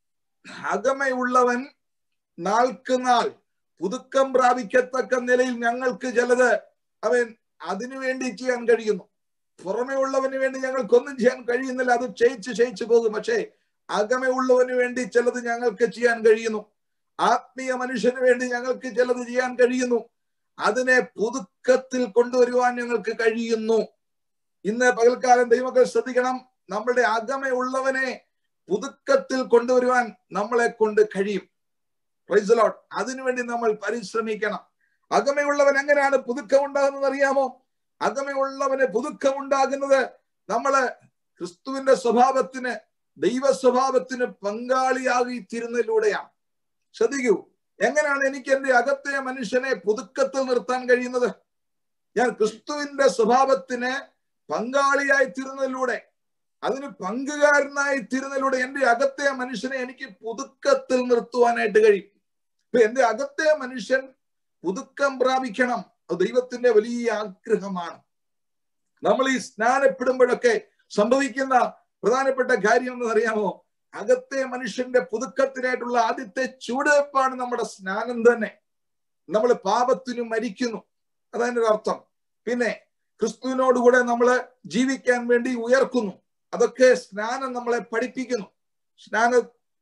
അകമയുള്ളവൻ നാൾക്കുനാൾ പുതുക്കം പ്രാപിക്കത്തക്ക നിലയിൽ ഞങ്ങൾക്ക് ചിലത് അവൻ അതിനു വേണ്ടി ചെയ്യാൻ കഴിയുന്നു പുറമെ ഉള്ളവന് വേണ്ടി ഞങ്ങൾക്കൊന്നും ചെയ്യാൻ കഴിയുന്നില്ല അത് ക്ഷയിച്ച് ക്ഷയിച്ചു പോകും പക്ഷേ അകമെ ഉള്ളവന് വേണ്ടി ചിലത് ഞങ്ങൾക്ക് ചെയ്യാൻ കഴിയുന്നു ആത്മീയ മനുഷ്യന് വേണ്ടി ഞങ്ങൾക്ക് ചിലത് ചെയ്യാൻ കഴിയുന്നു അതിനെ പുതുക്കത്തിൽ കൊണ്ടുവരുവാൻ ഞങ്ങൾക്ക് കഴിയുന്നു ഇന്ന് പകൽക്കാലം ദൈവമക്കൾ ശ്രദ്ധിക്കണം നമ്മുടെ അകമെ ഉള്ളവനെ പുതുക്കത്തിൽ കൊണ്ടുവരുവാൻ നമ്മളെ കൊണ്ട് കഴിയും പ്രൈസ് ലോട്ട് അതിനുവേണ്ടി നമ്മൾ പരിശ്രമിക്കണം അകമയുള്ളവൻ എങ്ങനെയാണ് പുതുക്കം ഉണ്ടാകുന്നത് അറിയാമോ അകമയുള്ളവന് പുതുക്കം ഉണ്ടാകുന്നത് നമ്മള് ക്രിസ്തുവിന്റെ സ്വഭാവത്തിന് ദൈവ സ്വഭാവത്തിന് പങ്കാളിയായി തീരുന്നതിലൂടെയാണ് ശ്രദ്ധിക്കൂ എങ്ങനെയാണ് എനിക്ക് എന്റെ അകത്തെ മനുഷ്യനെ പുതുക്കത്തിൽ നിർത്താൻ കഴിയുന്നത് ഞാൻ ക്രിസ്തുവിന്റെ സ്വഭാവത്തിന് പങ്കാളിയായി തീരുന്നതിലൂടെ അതിന് പങ്കുകാരനായി തീരുന്നതിലൂടെ എന്റെ അകത്തെ മനുഷ്യനെ എനിക്ക് പുതുക്കത്തിൽ നിർത്തുവാനായിട്ട് കഴിയും ഇപ്പൊ എന്റെ അകത്തെ മനുഷ്യൻ പുതുക്കം പ്രാപിക്കണം അത് ദൈവത്തിന്റെ വലിയ ആഗ്രഹമാണ് നമ്മൾ ഈ സ്നാനപ്പെടുമ്പോഴൊക്കെ സംഭവിക്കുന്ന പ്രധാനപ്പെട്ട കാര്യം എന്ന് അറിയാമോ അകത്തെ മനുഷ്യന്റെ പുതുക്കത്തിനായിട്ടുള്ള ആദ്യത്തെ ചൂടുവെപ്പാണ് നമ്മുടെ സ്നാനം തന്നെ നമ്മൾ പാപത്തിനു മരിക്കുന്നു അതതിന്റെ ഒരു അർത്ഥം പിന്നെ ക്രിസ്തുവിനോടുകൂടെ നമ്മൾ ജീവിക്കാൻ വേണ്ടി ഉയർക്കുന്നു അതൊക്കെ സ്നാനം നമ്മളെ പഠിപ്പിക്കുന്നു സ്നാന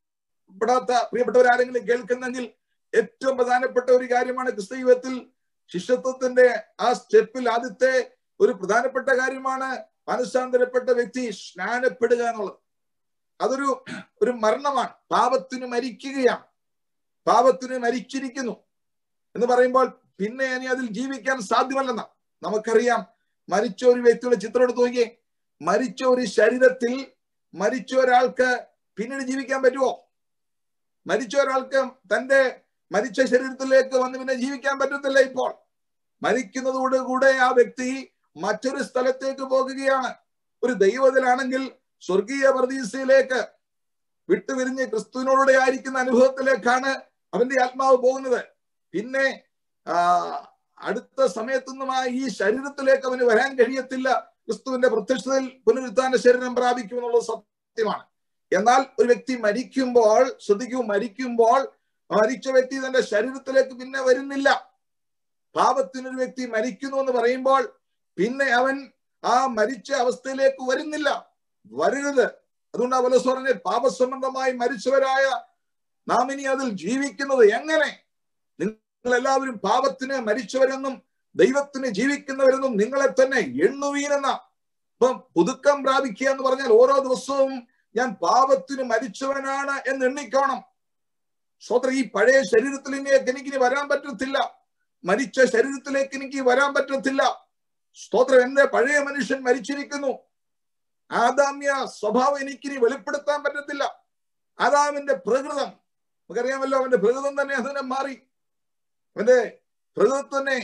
പെടാത്ത പ്രിയപ്പെട്ടവരാരെങ്കിലും കേൾക്കുന്നെങ്കിൽ ഏറ്റവും പ്രധാനപ്പെട്ട ഒരു കാര്യമാണ് ക്രിസ്തു ജീവിതത്തിൽ ശിഷ്യത്വത്തിന്റെ ആ സ്റ്റെപ്പിൽ ആദ്യത്തെ ഒരു പ്രധാനപ്പെട്ട കാര്യമാണ് മനസ്സാന്തരപ്പെട്ട വ്യക്തി സ്നാനപ്പെടുക എന്നുള്ളത് അതൊരു ഒരു മരണമാണ് പാപത്തിന് മരിക്കുകയാണ് പാപത്തിന് മരിച്ചിരിക്കുന്നു എന്ന് പറയുമ്പോൾ പിന്നെ ഇനി അതിൽ ജീവിക്കാൻ സാധ്യമല്ലെന്ന നമുക്കറിയാം മരിച്ച ഒരു വ്യക്തിയുടെ ചിത്രം എടുത്ത് നോക്കിയേ മരിച്ച ഒരു ശരീരത്തിൽ മരിച്ച ഒരാൾക്ക് പിന്നീട് ജീവിക്കാൻ പറ്റുമോ മരിച്ച ഒരാൾക്ക് തന്റെ മരിച്ച ശരീരത്തിലേക്ക് വന്ന് പിന്നെ ജീവിക്കാൻ പറ്റത്തില്ല ഇപ്പോൾ മരിക്കുന്നതോട് കൂടെ ആ വ്യക്തി മറ്റൊരു സ്ഥലത്തേക്ക് പോകുകയാണ് ഒരു ദൈവത്തിലാണെങ്കിൽ സ്വർഗീയ പ്രതീക്ഷയിലേക്ക് വിട്ടുപിരിഞ്ഞ് ക്രിസ്തുവിനോടെ ആയിരിക്കുന്ന അനുഭവത്തിലേക്കാണ് അവന്റെ ആത്മാവ് പോകുന്നത് പിന്നെ ആ അടുത്ത സമയത്തൊന്നും ആ ഈ ശരീരത്തിലേക്ക് അവന് വരാൻ കഴിയത്തില്ല ക്രിസ്തുവിന്റെ പ്രത്യക്ഷതയിൽ പുനരുത്ഥാന ശരീരം പ്രാപിക്കും എന്നുള്ളത് സത്യമാണ് എന്നാൽ ഒരു വ്യക്തി മരിക്കുമ്പോൾ ശ്രദ്ധിക്കൂ മരിക്കുമ്പോൾ മരിച്ച വ്യക്തി തന്റെ ശരീരത്തിലേക്ക് പിന്നെ വരുന്നില്ല പാപത്തിനൊരു വ്യക്തി മരിക്കുന്നു എന്ന് പറയുമ്പോൾ പിന്നെ അവൻ ആ മരിച്ച അവസ്ഥയിലേക്ക് വരുന്നില്ല വരരുത് അതുകൊണ്ട് അവലസ് പറഞ്ഞ പാപസംബന്ധമായി മരിച്ചവരായ നാം ഇനി അതിൽ ജീവിക്കുന്നത് എങ്ങനെ നിങ്ങൾ എല്ലാവരും പാപത്തിന് മരിച്ചവരെന്നും ദൈവത്തിന് ജീവിക്കുന്നവരെന്നും നിങ്ങളെ തന്നെ എണ്ണുവീനെന്ന ഇപ്പം പുതുക്കം പ്രാപിക്കുക എന്ന് പറഞ്ഞാൽ ഓരോ ദിവസവും ഞാൻ പാപത്തിന് മരിച്ചവനാണ് എന്ന് എണ്ണിക്കോണം സ്വത്ര ഈ പഴയ ശരീരത്തിലേക്ക് എനിക്ക് ഇനി വരാൻ പറ്റത്തില്ല മരിച്ച ശരീരത്തിലേക്ക് എനിക്ക് വരാൻ പറ്റത്തില്ല സ്തോത്രം എന്റെ പഴയ മനുഷ്യൻ മരിച്ചിരിക്കുന്നു ആദാമ്യ സ്വഭാവം എനിക്കിനി വെളിപ്പെടുത്താൻ പറ്റത്തില്ല ആദാമിന്റെ പ്രകൃതം നമുക്കറിയാമല്ലോ അവന്റെ പ്രകൃതം തന്നെ അതിനെ മാറി അവന്റെ പ്രകൃതം തന്നെ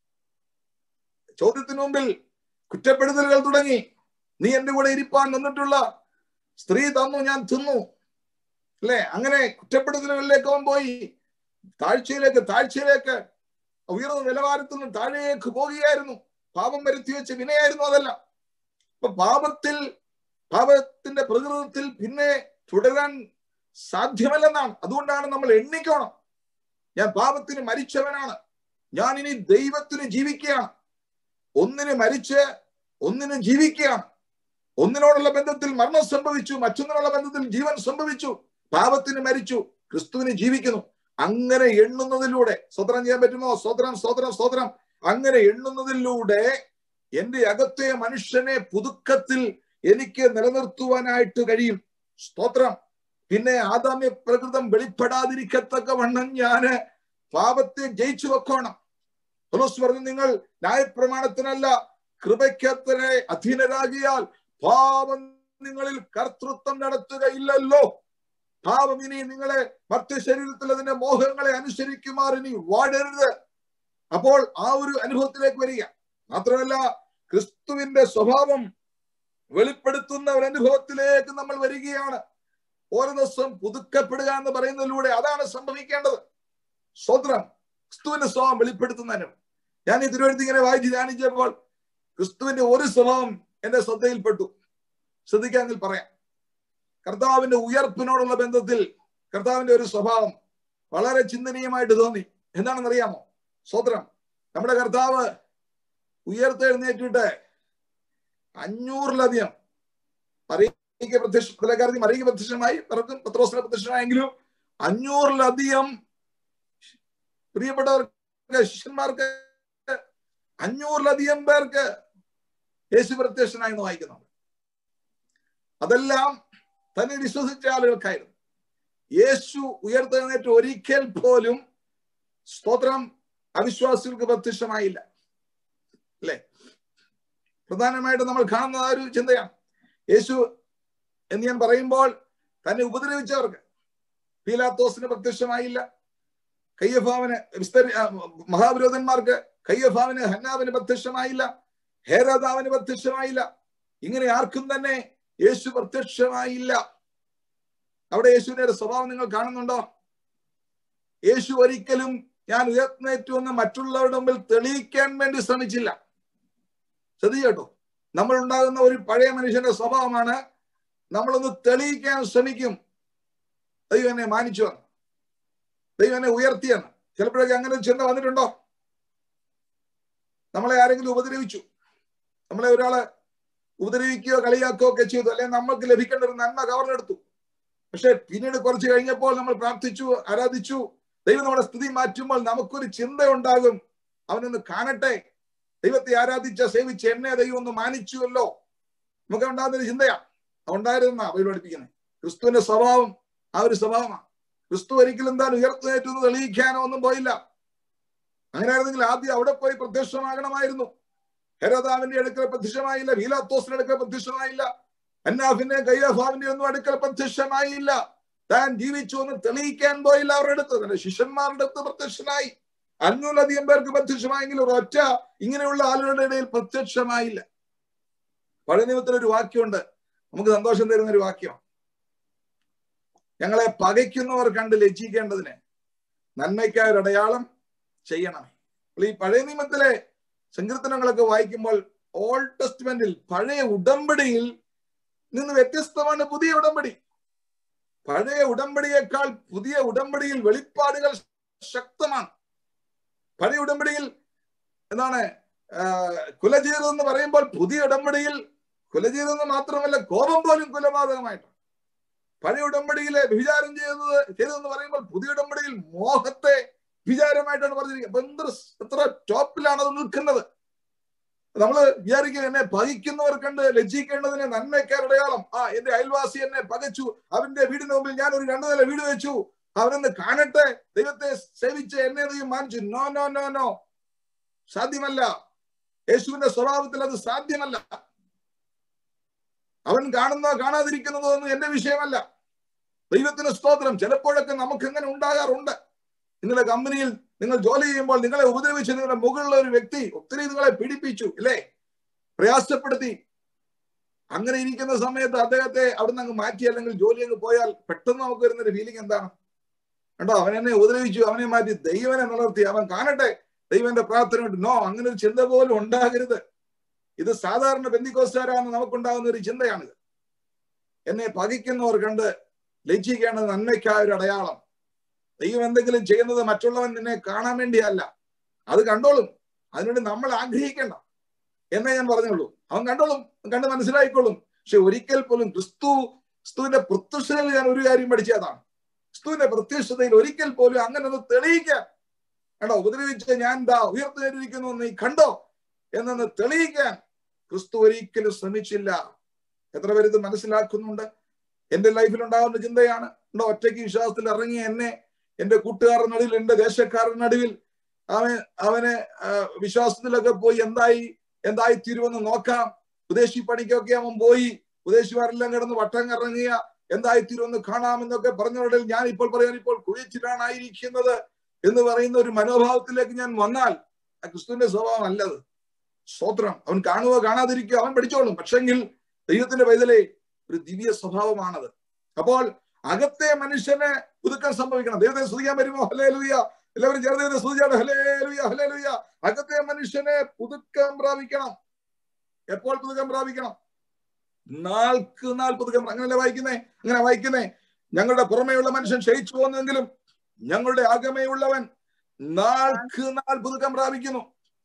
ചോദ്യത്തിന് മുമ്പിൽ കുറ്റപ്പെടുത്തലുകൾ തുടങ്ങി നീ എന്റെ കൂടെ ഇരിപ്പാൻ വന്നിട്ടുള്ള സ്ത്രീ തന്നു ഞാൻ തിന്നു അല്ലെ അങ്ങനെ കുറ്റപ്പെടുത്തലുകളിലേക്ക് അവൻ പോയി താഴ്ചയിലേക്ക് താഴ്ചയിലേക്ക് ഉയർന്ന നിലവാരത്തിൽ നിന്ന് താഴേക്ക് പോവുകയായിരുന്നു പാപം വരുത്തി വെച്ച് വിനയായിരുന്നു അതല്ല അപ്പൊ പാപത്തിൽ പാപത്തിന്റെ പ്രകൃതത്തിൽ പിന്നെ തുടരാൻ സാധ്യമല്ലെന്നാണ് അതുകൊണ്ടാണ് നമ്മൾ എണ്ണിക്കണം ഞാൻ പാപത്തിന് മരിച്ചവനാണ് ഞാൻ ഇനി ദൈവത്തിന് ജീവിക്കുകയാണ് ഒന്നിന് മരിച്ച് ഒന്നിന് ജീവിക്കുകയാണ് ഒന്നിനോടുള്ള ബന്ധത്തിൽ മരണം സംഭവിച്ചു മറ്റൊന്നിനുള്ള ബന്ധത്തിൽ ജീവൻ സംഭവിച്ചു പാപത്തിന് മരിച്ചു ക്രിസ്തുവിന് ജീവിക്കുന്നു അങ്ങനെ എണ്ണുന്നതിലൂടെ സ്വതന്ത്രം ചെയ്യാൻ പറ്റുമോ സ്വതന്ത്രം സ്വതന്ത്രം സ്വതന്ത്രം അങ്ങനെ എണ്ണുന്നതിലൂടെ എന്റെ അകത്തെ മനുഷ്യനെ പുതുക്കത്തിൽ എനിക്ക് നിലനിർത്തുവാനായിട്ട് കഴിയും സ്തോത്രം പിന്നെ ആദാമ്യ പ്രകൃതം വെളിപ്പെടാതിരിക്കത്തക്ക വണ്ണം ഞാന് പാപത്തെ ജയിച്ചു വെക്കണം പൗലോസ് പറഞ്ഞു നിങ്ങൾ ന്യായപ്രമാണത്തിനല്ല കൃപയ്ക്കത്തിനെ അധീനരാകിയാൽ പാപം നിങ്ങളിൽ കർത്തൃത്വം നടത്തുകയില്ലല്ലോ പാപം ഇനി നിങ്ങളെ മറ്റു ശരീരത്തിൽ അതിന്റെ മോഹങ്ങളെ അനുസരിക്കുമാർ ഇനി വാടരുത് അപ്പോൾ ആ ഒരു അനുഭവത്തിലേക്ക് വരിക മാത്രമല്ല ക്രിസ്തുവിന്റെ സ്വഭാവം വെളിപ്പെടുത്തുന്ന ഒരു അനുഭവത്തിലേക്ക് നമ്മൾ വരികയാണ് ഓരോ ദിവസം പുതുക്കപ്പെടുക എന്ന് പറയുന്നതിലൂടെ അതാണ് സംഭവിക്കേണ്ടത് സ്വതന്ത്രം ക്രിസ്തുവിന്റെ സ്വഭാവം വെളിപ്പെടുത്തുന്നതിനും ഞാൻ ഈ തിരുവഴുത്ത് ഇങ്ങനെ വായിച്ച് ധ്യാനിച്ചപ്പോൾ ക്രിസ്തുവിന്റെ ഒരു സ്വഭാവം എന്റെ ശ്രദ്ധയിൽപ്പെട്ടു ശ്രദ്ധിക്കാമെങ്കിൽ പറയാം കർത്താവിന്റെ ഉയർപ്പിനോടുള്ള ബന്ധത്തിൽ കർത്താവിന്റെ ഒരു സ്വഭാവം വളരെ ചിന്തനീയമായിട്ട് തോന്നി എന്താണെന്ന് അറിയാമോ സ്വതന്ത്രം നമ്മുടെ കർത്താവ് ഉയർത്തെഴുന്നേറ്റിട്ട് അഞ്ഞൂറിലധികം മറിയയ്ക്ക് പ്രത്യക്ഷ പുലക്കാരത്തി മറിയയ്ക്ക് പ്രത്യക്ഷമായി പിറക്കും പത്രോസിന് പ്രത്യക്ഷമായെങ്കിലും അഞ്ഞൂറിലധികം പ്രിയപ്പെട്ടവർക്ക് ശിഷ്യന്മാർക്ക് അഞ്ഞൂറിലധികം പേർക്ക് യേശു പ്രത്യക്ഷനായി എന്ന് വായിക്കുന്നുണ്ട് അതെല്ലാം തന്നെ വിശ്വസിച്ച ആളുകൾക്കായിരുന്നു യേശു ഉയർത്തെഴുന്നേറ്റ് ഒരിക്കൽ പോലും സ്തോത്രം അവിശ്വാസികൾക്ക് പ്രത്യക്ഷമായില്ല അല്ലെ പ്രധാനമായിട്ട് നമ്മൾ കാണുന്ന ആ ഒരു ചിന്തയാണ് യേശു എന്ന് ഞാൻ പറയുമ്പോൾ തന്നെ ഉപദ്രവിച്ചവർക്ക് പീലാത്തോസിന് പ്രത്യക്ഷമായില്ല കയ്യഫാവിന് വിസ്തരി മഹാവിരോധന്മാർക്ക് കയ്യഫാവിന് ഹന്നാവിന് പ്രത്യക്ഷമായില്ല ഹേരാദാവിന് പ്രത്യക്ഷമായില്ല ഇങ്ങനെ ആർക്കും തന്നെ യേശു പ്രത്യക്ഷമായില്ല അവിടെ യേശുവിന്റെ ഒരു സ്വഭാവം നിങ്ങൾ കാണുന്നുണ്ടോ യേശു ഒരിക്കലും ഞാൻ ഉയർന്നേറ്റു എന്ന് മറ്റുള്ളവരുടെ മുമ്പിൽ തെളിയിക്കാൻ വേണ്ടി ശ്രമിച്ചില്ല ശ്രദ്ധിച്ചോ നമ്മൾ ഉണ്ടാകുന്ന ഒരു പഴയ മനുഷ്യന്റെ സ്വഭാവമാണ് നമ്മളൊന്ന് തെളിയിക്കാൻ ശ്രമിക്കും ദൈവം എന്നെ മാനിച്ചു എന്ന് ദൈവം എന്നെ ഉയർത്തിയെന്ന് ചിലപ്പോഴൊക്കെ അങ്ങനെ ചിന്ത വന്നിട്ടുണ്ടോ നമ്മളെ ആരെങ്കിലും ഉപദ്രവിച്ചു നമ്മളെ ഒരാള് ഉപദ്രവിക്കുകയോ കളിയാക്കുകയോ ഒക്കെ ചെയ്തു അല്ലെങ്കിൽ നമ്മൾക്ക് ലഭിക്കേണ്ട ഒരു നന്മ കവർന്നെടുത്തു പക്ഷെ പിന്നീട് കുറച്ച് കഴിഞ്ഞപ്പോൾ നമ്മൾ പ്രാർത്ഥിച്ചു ആരാധിച്ചു ദൈവം നമ്മുടെ സ്ഥിതി മാറ്റുമ്പോൾ നമുക്കൊരു ചിന്ത ഉണ്ടാകും അവനൊന്ന് കാണട്ടെ ദൈവത്തെ ആരാധിച്ച സേവിച്ച എന്നെ ദൈവം ഒന്ന് മാനിച്ചുവല്ലോ നമുക്ക് ഉണ്ടാകുന്ന ഒരു ചിന്തയാ ഉണ്ടായിരുന്ന ബൈബിൾ പഠിപ്പിക്കുന്നത് ക്രിസ്തുവിന്റെ സ്വഭാവം ആ ഒരു സ്വഭാവമാണ് ക്രിസ്തു ഒരിക്കലും എന്താണ് ഉയർത്തുന്നേറ്റെന്ന് തെളിയിക്കാനോ ഒന്നും പോയില്ല അങ്ങനെയായിരുന്നെങ്കിൽ ആദ്യം അവിടെ പോയി പ്രത്യക്ഷമാകണമായിരുന്നു ഹെരോദാവിന്റെ അടുക്കൽ പ്രത്യക്ഷമായില്ല വീലാത്തോസിന്റെ അടുക്കൽ പ്രത്യക്ഷമായില്ല അന്നാഫിന്റെ കയ്യഫാവിന്റെ ഒന്നും അടുക്കൽ പ്രത്യക്ഷമായില്ല താൻ ജീവിച്ചു എന്ന് തെളിയിക്കാൻ പോയില്ല അവരുടെ അടുത്ത് തന്റെ ശിഷ്യന്മാരുടെ അടുത്ത് പ്രത്യക്ഷനായി അഞ്ഞൂറിലധികം പേർക്ക് പ്രത്യക്ഷമായെങ്കിൽ ഒരൊറ്റ ഇങ്ങനെയുള്ള ആളുകളുടെ ഇടയിൽ പ്രത്യക്ഷമായില്ല പഴയ നിയമത്തിൽ ഒരു വാക്യമുണ്ട് നമുക്ക് സന്തോഷം തരുന്ന ഒരു വാക്യം ഞങ്ങളെ പകയ്ക്കുന്നവർ കണ്ട് ലജ്ജിക്കേണ്ടതിന് നന്മയ്ക്കായ ഒരു അടയാളം ചെയ്യണമേ അപ്പോൾ ഈ പഴയ നിയമത്തിലെ സങ്കീർത്തനങ്ങളൊക്കെ വായിക്കുമ്പോൾ ഓൾഡ് ടെസ്റ്റ്മെന്റിൽ പഴയ ഉടമ്പടിയിൽ നിന്ന് വ്യത്യസ്തമാണ് പുതിയ ഉടമ്പടി പഴയ ഉടമ്പടിയേക്കാൾ പുതിയ ഉടമ്പടിയിൽ വെളിപ്പാടുകൾ ശക്തമാണ് പഴയ ഉടമ്പടിയിൽ എന്താണ് കുലജീവിതം എന്ന് പറയുമ്പോൾ പുതിയ ഉടമ്പടിയിൽ കുലജീവിതം എന്ന് മാത്രമല്ല കോപം പോലും കുലപാതകമായിട്ടാണ് പഴയ ഉടമ്പടിയിലെ വിചാരം ചെയ്തത് ചെയ്തതെന്ന് പറയുമ്പോൾ പുതിയ ഉടമ്പടിയിൽ മോഹത്തെ വിചാരമായിട്ടാണ് പറഞ്ഞിരിക്കുന്നത് അപ്പൊ എന്ത് എത്ര ടോപ്പിലാണ് അത് നിൽക്കുന്നത് നമ്മൾ വിചാരിക്കും എന്നെ പകിക്കുന്നവർ കണ്ട് ലജ്ജിക്കേണ്ടതിനെ നന്മയ്ക്കാരടയാളം ആ എന്റെ അയൽവാസി എന്നെ പകച്ചു അവന്റെ വീടിന് മുമ്പിൽ ഞാൻ ഒരു രണ്ടു നില വീട് വെച്ചു അവനൊന്ന് കാണട്ടെ ദൈവത്തെ സേവിച്ച് എന്നെ ദൈവം മാനിച്ചു നോ നോ നോ നോ സാധ്യമല്ല യേശുവിന്റെ സ്വഭാവത്തിൽ അത് സാധ്യമല്ല അവൻ കാണുന്നോ കാണാതിരിക്കുന്നതോ ഒന്നും എന്റെ വിഷയമല്ല ദൈവത്തിന് സ്തോത്രം ചിലപ്പോഴൊക്കെ നമുക്ക് എങ്ങനെ ഉണ്ടാകാറുണ്ട് നിങ്ങളുടെ കമ്പനിയിൽ നിങ്ങൾ ജോലി ചെയ്യുമ്പോൾ നിങ്ങളെ ഉപദ്രവിച്ച് നിങ്ങളുടെ മുകളിലുള്ള ഒരു വ്യക്തി ഒത്തിരി നിങ്ങളെ പീഡിപ്പിച്ചു ഇല്ലേ പ്രയാസപ്പെടുത്തി അങ്ങനെ ഇരിക്കുന്ന സമയത്ത് അദ്ദേഹത്തെ അവിടുന്ന് അങ്ങ് മാറ്റി അല്ലെങ്കിൽ ജോലി അങ്ങ് പോയാൽ പെട്ടെന്ന് നമുക്ക് വരുന്ന ഒരു ഫീലിംഗ് എന്താണ് കണ്ടോ അവൻ എന്നെ ഉപദ്രവിച്ചു അവനെ മാറ്റി ദൈവനെ നിലർത്തി അവൻ കാണട്ടെ ദൈവന്റെ പ്രാർത്ഥന നോ അങ്ങനെ ഒരു ചിന്ത പോലും ഉണ്ടാകരുത് ഇത് സാധാരണ ബന്ധിക്കോസ്റ്റാരാന്ന് നമുക്കുണ്ടാകുന്ന ഒരു ചിന്തയാണിത് എന്നെ പകിക്കുന്നവർ കണ്ട് ലജ്ജിക്കേണ്ടത് നന്മയ്ക്കായ ഒരു അടയാളം ദൈവം എന്തെങ്കിലും ചെയ്യുന്നത് മറ്റുള്ളവൻ നിന്നെ കാണാൻ വേണ്ടിയല്ല അത് കണ്ടോളും അതിനുവേണ്ടി നമ്മൾ ആഗ്രഹിക്കേണ്ട എന്നേ ഞാൻ പറഞ്ഞുള്ളൂ അവൻ കണ്ടോളും കണ്ട് മനസ്സിലായിക്കോളും പക്ഷെ ഒരിക്കൽ പോലും ക്രിസ്തു ക്രിസ്തുവിന്റെ പ്രത്യക്ഷതയിൽ ഞാൻ ഒരു കാര്യം പഠിച്ചതാണ് ക്രിസ്തുവിന്റെ പ്രത്യക്ഷതയിൽ ഒരിക്കൽ പോലും അങ്ങനെ ഒന്ന് തെളിയിക്കാൻ കണ്ടോ ഉപദ്രവിച്ച് ഞാൻ ദാ ഉയർത്തേണ്ടിരിക്കുന്നു നീ കണ്ടോ എന്നൊന്ന് തെളിയിക്കാൻ ക്രിസ്തു ഒരിക്കലും ശ്രമിച്ചില്ല എത്ര പേര് ഇത് മനസ്സിലാക്കുന്നുണ്ട് എന്റെ ലൈഫിൽ ഉണ്ടാകുന്ന ചിന്തയാണ് ഉണ്ടോ ഒറ്റയ്ക്ക് വിശ്വാസത്തിൽ ഇറങ്ങി എന്നെ എന്റെ കൂട്ടുകാരുടെ നടുവിൽ എന്റെ ദേശക്കാരുടെ നടുവിൽ അവൻ അവന് വിശ്വാസത്തിലൊക്കെ പോയി എന്തായി എന്തായി തീരുമെന്ന് നോക്കാം വിദേശി പണിക്കൊക്കെ അവൻ പോയി വിദേശിമാരെല്ലാം കിടന്ന് വട്ടം കറങ്ങിയ എന്തായി തീരുമെന്ന് കാണാമെന്നൊക്കെ പറഞ്ഞവരുടെ ഞാൻ ഇപ്പോൾ പറയാൻ ഇപ്പോൾ കുഴിച്ചിട്ടാണ് ആയിരിക്കുന്നത് എന്ന് പറയുന്ന ഒരു മനോഭാവത്തിലേക്ക് ഞാൻ വന്നാൽ ആ ക്രിസ്തുവിന്റെ സ്വഭാവം അല്ലത് സ്തോത്രം അവൻ കാണുകയോ കാണാതിരിക്കുകയോ അവൻ പഠിച്ചോളും പക്ഷെങ്കിൽ ദൈവത്തിന്റെ പൈതലേ ഒരു ദിവ്യ സ്വഭാവമാണത് അപ്പോൾ അകത്തെ മനുഷ്യന് പുതുക്കം സംഭവിക്കണം ദൈവത്തെ സ്തുതിക്കാൻ വരുമോ ഹലേ ലുയ എല്ലാവരും ചേർന്ന് ദൈവത്തെ സ്തുതിച്ചാണ് ഹലേ ലുയ ഹലേ ലുയ അകത്തെ മനുഷ്യനെ പുതുക്കം പ്രാപിക്കണം എപ്പോൾ പുതുക്കം പ്രാപിക്കണം നാൾക്ക് നാൾ പുതുക്കം അങ്ങനല്ലേ വായിക്കുന്നേ അങ്ങനെ വായിക്കുന്നേ ഞങ്ങളുടെ പുറമേയുള്ള മനുഷ്യൻ ക്ഷയിച്ചു പോകുന്നെങ്കിലും ഞങ്ങളുടെ അകമേയുള്ളവൻ നാൾക്ക് നാൾ പുതുക്കം പ്രാപിക്കുന്നു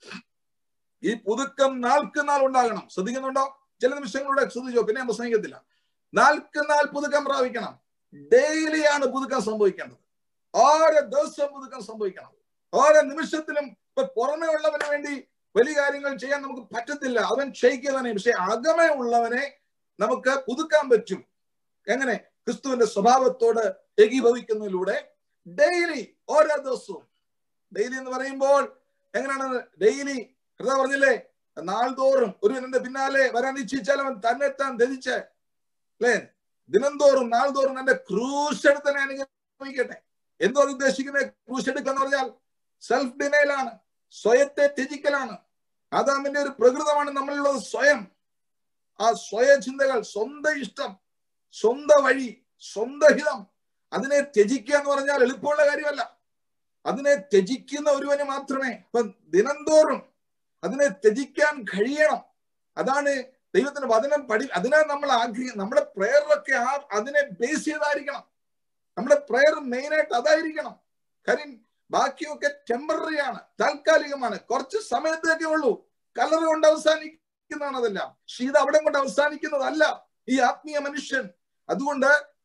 ഈ പുതുക്കം നാൾക്ക് നാൾ ഉണ്ടാകണം ശ്രദ്ധിക്കുന്നുണ്ടോ ചില നിമിഷങ്ങളുടെ ശ്രദ്ധിച്ചോ പിന്നെ പ്രസംഗിക്കത്തില്ല നാൾക്ക് നാൾ പുതുക്കം പ്രാപിക്കണം ഡെയിലിയാണ് പുതുക്കം സംഭവിക്കേണ്ടത് ഓരോ ദിവസവും പുതുക്കം സംഭവിക്കണം ഓരോ നിമിഷത്തിലും ഇപ്പൊ പുറമെ ഉള്ളവന് വേണ്ടി വലിയ കാര്യങ്ങൾ ചെയ്യാൻ നമുക്ക് പറ്റത്തില്ല അവൻ ക്ഷയിക്കുന്നവനെ പക്ഷെ അകമേ ഉള്ളവനെ നമുക്ക് പുതുക്കാൻ പറ്റും എങ്ങനെ ക്രിസ്തുവിന്റെ സ്വഭാവത്തോട് ഏകീഭവിക്കുന്നതിലൂടെ ഡെയിലി ഓരോ ദിവസവും ഡെയിലി എന്ന് പറയുമ്പോൾ എങ്ങനെയാണ് ഡെയിലി കൃത പറഞ്ഞില്ലേ നാൾതോറും ഒരുവന്റെ പിന്നാലെ വരാൻ നിശ്ചയിച്ചാൽ അവൻ തന്നെ താൻ ധരിച്ച് അല്ലേ ദിനംതോറും നാൾതോറും എന്റെ ക്രൂശ് എടുത്തനെ അനുഗമിക്കട്ടെ എന്തോ ഉദ്ദേശിക്കുന്നത് ക്രൂശ് എടുക്കുക എന്ന് പറഞ്ഞാൽ സെൽഫ് ഡിനൈലാണ് സ്വയത്തെ ത്യജിക്കലാണ് ആദാമിന്റെ ഒരു പ്രകൃതമാണ് നമ്മളുള്ളത് സ്വയം ആ സ്വയ ചിന്തകൾ സ്വന്തം ഇഷ്ടം സ്വന്തം വഴി സ്വന്തം ഹിതം അതിനെ ത്യജിക്കുക എന്ന് പറഞ്ഞാൽ എളുപ്പമുള്ള കാര്യമല്ല അതിനെ ത്യജിക്കുന്ന ഒരുവന് മാത്രമേ ഇപ്പൊ ദിനംതോറും അതിനെ ത്യജിക്കാൻ കഴിയണം അതാണ് ദൈവത്തിന്റെ വചനം പഠി അതിനാ നമ്മൾ ആഗ്രഹം നമ്മുടെ പ്രേയറൊക്കെ ആ അതിനെ ബേസ് ചെയ്തായിരിക്കണം നമ്മുടെ പ്രേയർ മെയിൻ ആയിട്ട് അതായിരിക്കണം കാര്യം ബാക്കിയൊക്കെ ടെമ്പററി ആണ് താൽക്കാലികമാണ് കുറച്ച് സമയത്തേക്കേ ഉള്ളൂ കലർ കൊണ്ട് അവസാനിക്കുന്നതാണ് അതെല്ലാം ശീത അവിടെ കൊണ്ട് അവസാനിക്കുന്നതല്ല ഈ ആത്മീയ മനുഷ്യൻ അതുകൊണ്ട്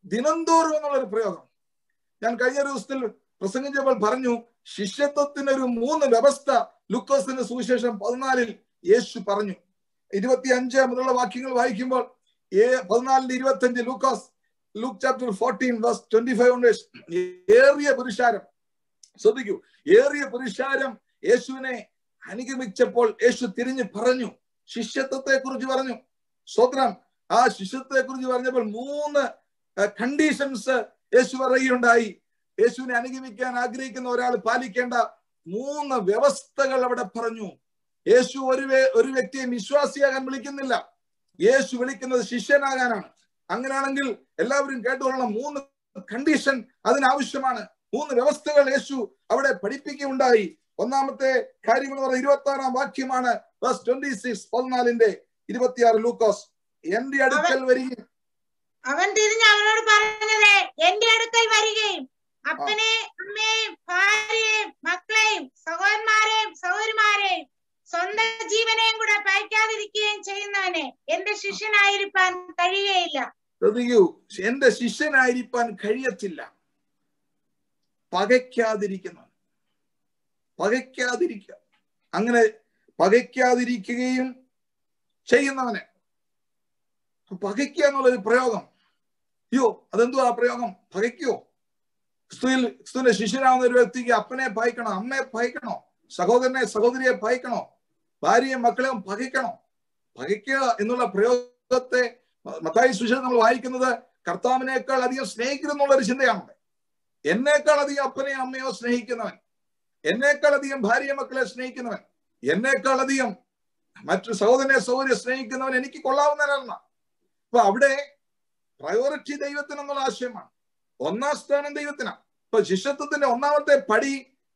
ദിനംതോറും എന്നുള്ള ഒരു പ്രയോഗം ഞാൻ കഴിഞ്ഞ ദിവസത്തിൽ പ്രസംഗിച്ചപ്പോൾ പറഞ്ഞു ശിഷ്യത്വത്തിന് ഒരു മൂന്ന് വ്യവസ്ഥ ലുക്കോസിന്റെ സുവിശേഷം പതിനാലിൽ യേശു പറഞ്ഞു ഇരുപത്തി അഞ്ച് മുതലുള്ള വാക്യങ്ങൾ വായിക്കുമ്പോൾ പതിനാലിന്റെ ഇരുപത്തി അഞ്ച് Lukose Luke chapter fourteen verse twenty five ഏറിയ പുരുഷാരം ശ്രദ്ധിക്കൂ ഏറിയ പുരുഷാരം യേശുവിനെ അനുഗമിച്ചപ്പോൾ യേശു തിരിഞ്ഞു പറഞ്ഞു ശിഷ്യത്വത്തെ കുറിച്ച് പറഞ്ഞു സ്വത്രം ആ ശിഷ്യത്വത്തെ കുറിച്ച് പറഞ്ഞപ്പോൾ മൂന്ന് കണ്ടീഷൻസ് യേശു പറയുകയുണ്ടായി യേശുവിനെ അനുഗമിക്കാൻ ആഗ്രഹിക്കുന്ന ഒരാൾ പാലിക്കേണ്ട മൂന്ന് വ്യവസ്ഥകൾ അവിടെ പറഞ്ഞു യേശു ഒരു ഒരു വ്യക്തിയെ വിശ്വാസിയാകാൻ വിളിക്കുന്നില്ല യേശു വിളിക്കുന്നത് ശിഷ്യനാകാനാണ് അങ്ങനെയാണെങ്കിൽ എല്ലാവരും കേട്ടുകൊള്ളണം മൂന്ന് കണ്ടീഷൻ അതിനാവശ്യമാണ് മൂന്ന് വ്യവസ്ഥകൾ യേശു അവിടെ പഠിപ്പിക്കുകയുണ്ടായി ഒന്നാമത്തെ കാര്യം എന്ന് പറയുന്നത് ഇരുപത്തി ആറാം വാക്യമാണ് ബസ് ട്വന്റി സിക്സ് പതിനാലിന്റെ ഇരുപത്തിയാറ് ലൂക്കോസ് എന്റെ അടുക്കൽ വരികയും അവൻ തിരിഞ്ഞ് അവനോട് പറഞ്ഞത് എന്റെ അടുക്കൽ വരികയും അപ്പനെ അമ്മയെയും ഭാര്യയെയും മക്കളെയും സഹോദരന്മാരെയും സഹോദരിമാരെയും സ്വന്തം ജീവനെയും കൂടെ പയക്കാതിരിക്കുകയും ചെയ്യുന്നവനെ എന്റെ ശിഷ്യനായിരിക്കാൻ കഴിയുകയില്ല ശ്രദ്ധിക്കൂ എന്റെ ശിഷ്യനായിരിക്കാൻ കഴിയത്തില്ല പകയ്ക്കാതിരിക്കുന്നവൻ പകയ്ക്കാതിരിക്കുക അങ്ങനെ പകയ്ക്കാതിരിക്കുകയും ചെയ്യുന്നവനെ പകയ്ക്കുക എന്നുള്ളൊരു പ്രയോഗം അയ്യോ അതെന്തോ ആ പ്രയോഗം പകയ്ക്കോ ക്രിസ്തുവിൽ ക്രിസ്തുവിന്റെ ശിഷ്യനാവുന്ന ഒരു വ്യക്തിക്ക് അപ്പനെ ഭയക്കണോ അമ്മയെ ഭയക്കണോ സഹോദരനെ സഹോദരിയെ ഭയക്കണോ ഭാര്യയും മക്കളെയും പകയ്ക്കണോ പകയ്ക്കുക എന്നുള്ള പ്രയോഗത്തെ മത്തായി സുശേഷം നമ്മൾ വായിക്കുന്നത് കർത്താവിനേക്കാൾ അധികം സ്നേഹിക്കുന്നുള്ള ഒരു ചിന്തയാണ് എന്നേക്കാൾ അധികം അപ്പനെയോ അമ്മയോ സ്നേഹിക്കുന്നവൻ എന്നേക്കാൾ അധികം ഭാര്യ മക്കളെ സ്നേഹിക്കുന്നവൻ എന്നേക്കാൾ അധികം മറ്റു സഹോദരനെ സഹോദരിയെ സ്നേഹിക്കുന്നവൻ എനിക്ക് കൊള്ളാവുന്നവനല്ല അപ്പൊ അവിടെ പ്രയോറിറ്റി ദൈവത്തിന് എന്നുള്ള ആശയമാണ് ഒന്നാം സ്ഥാനം ദൈവത്തിനാണ് ഇപ്പൊ ശിഷ്യത്വത്തിന്റെ ഒന്നാമത്തെ പടി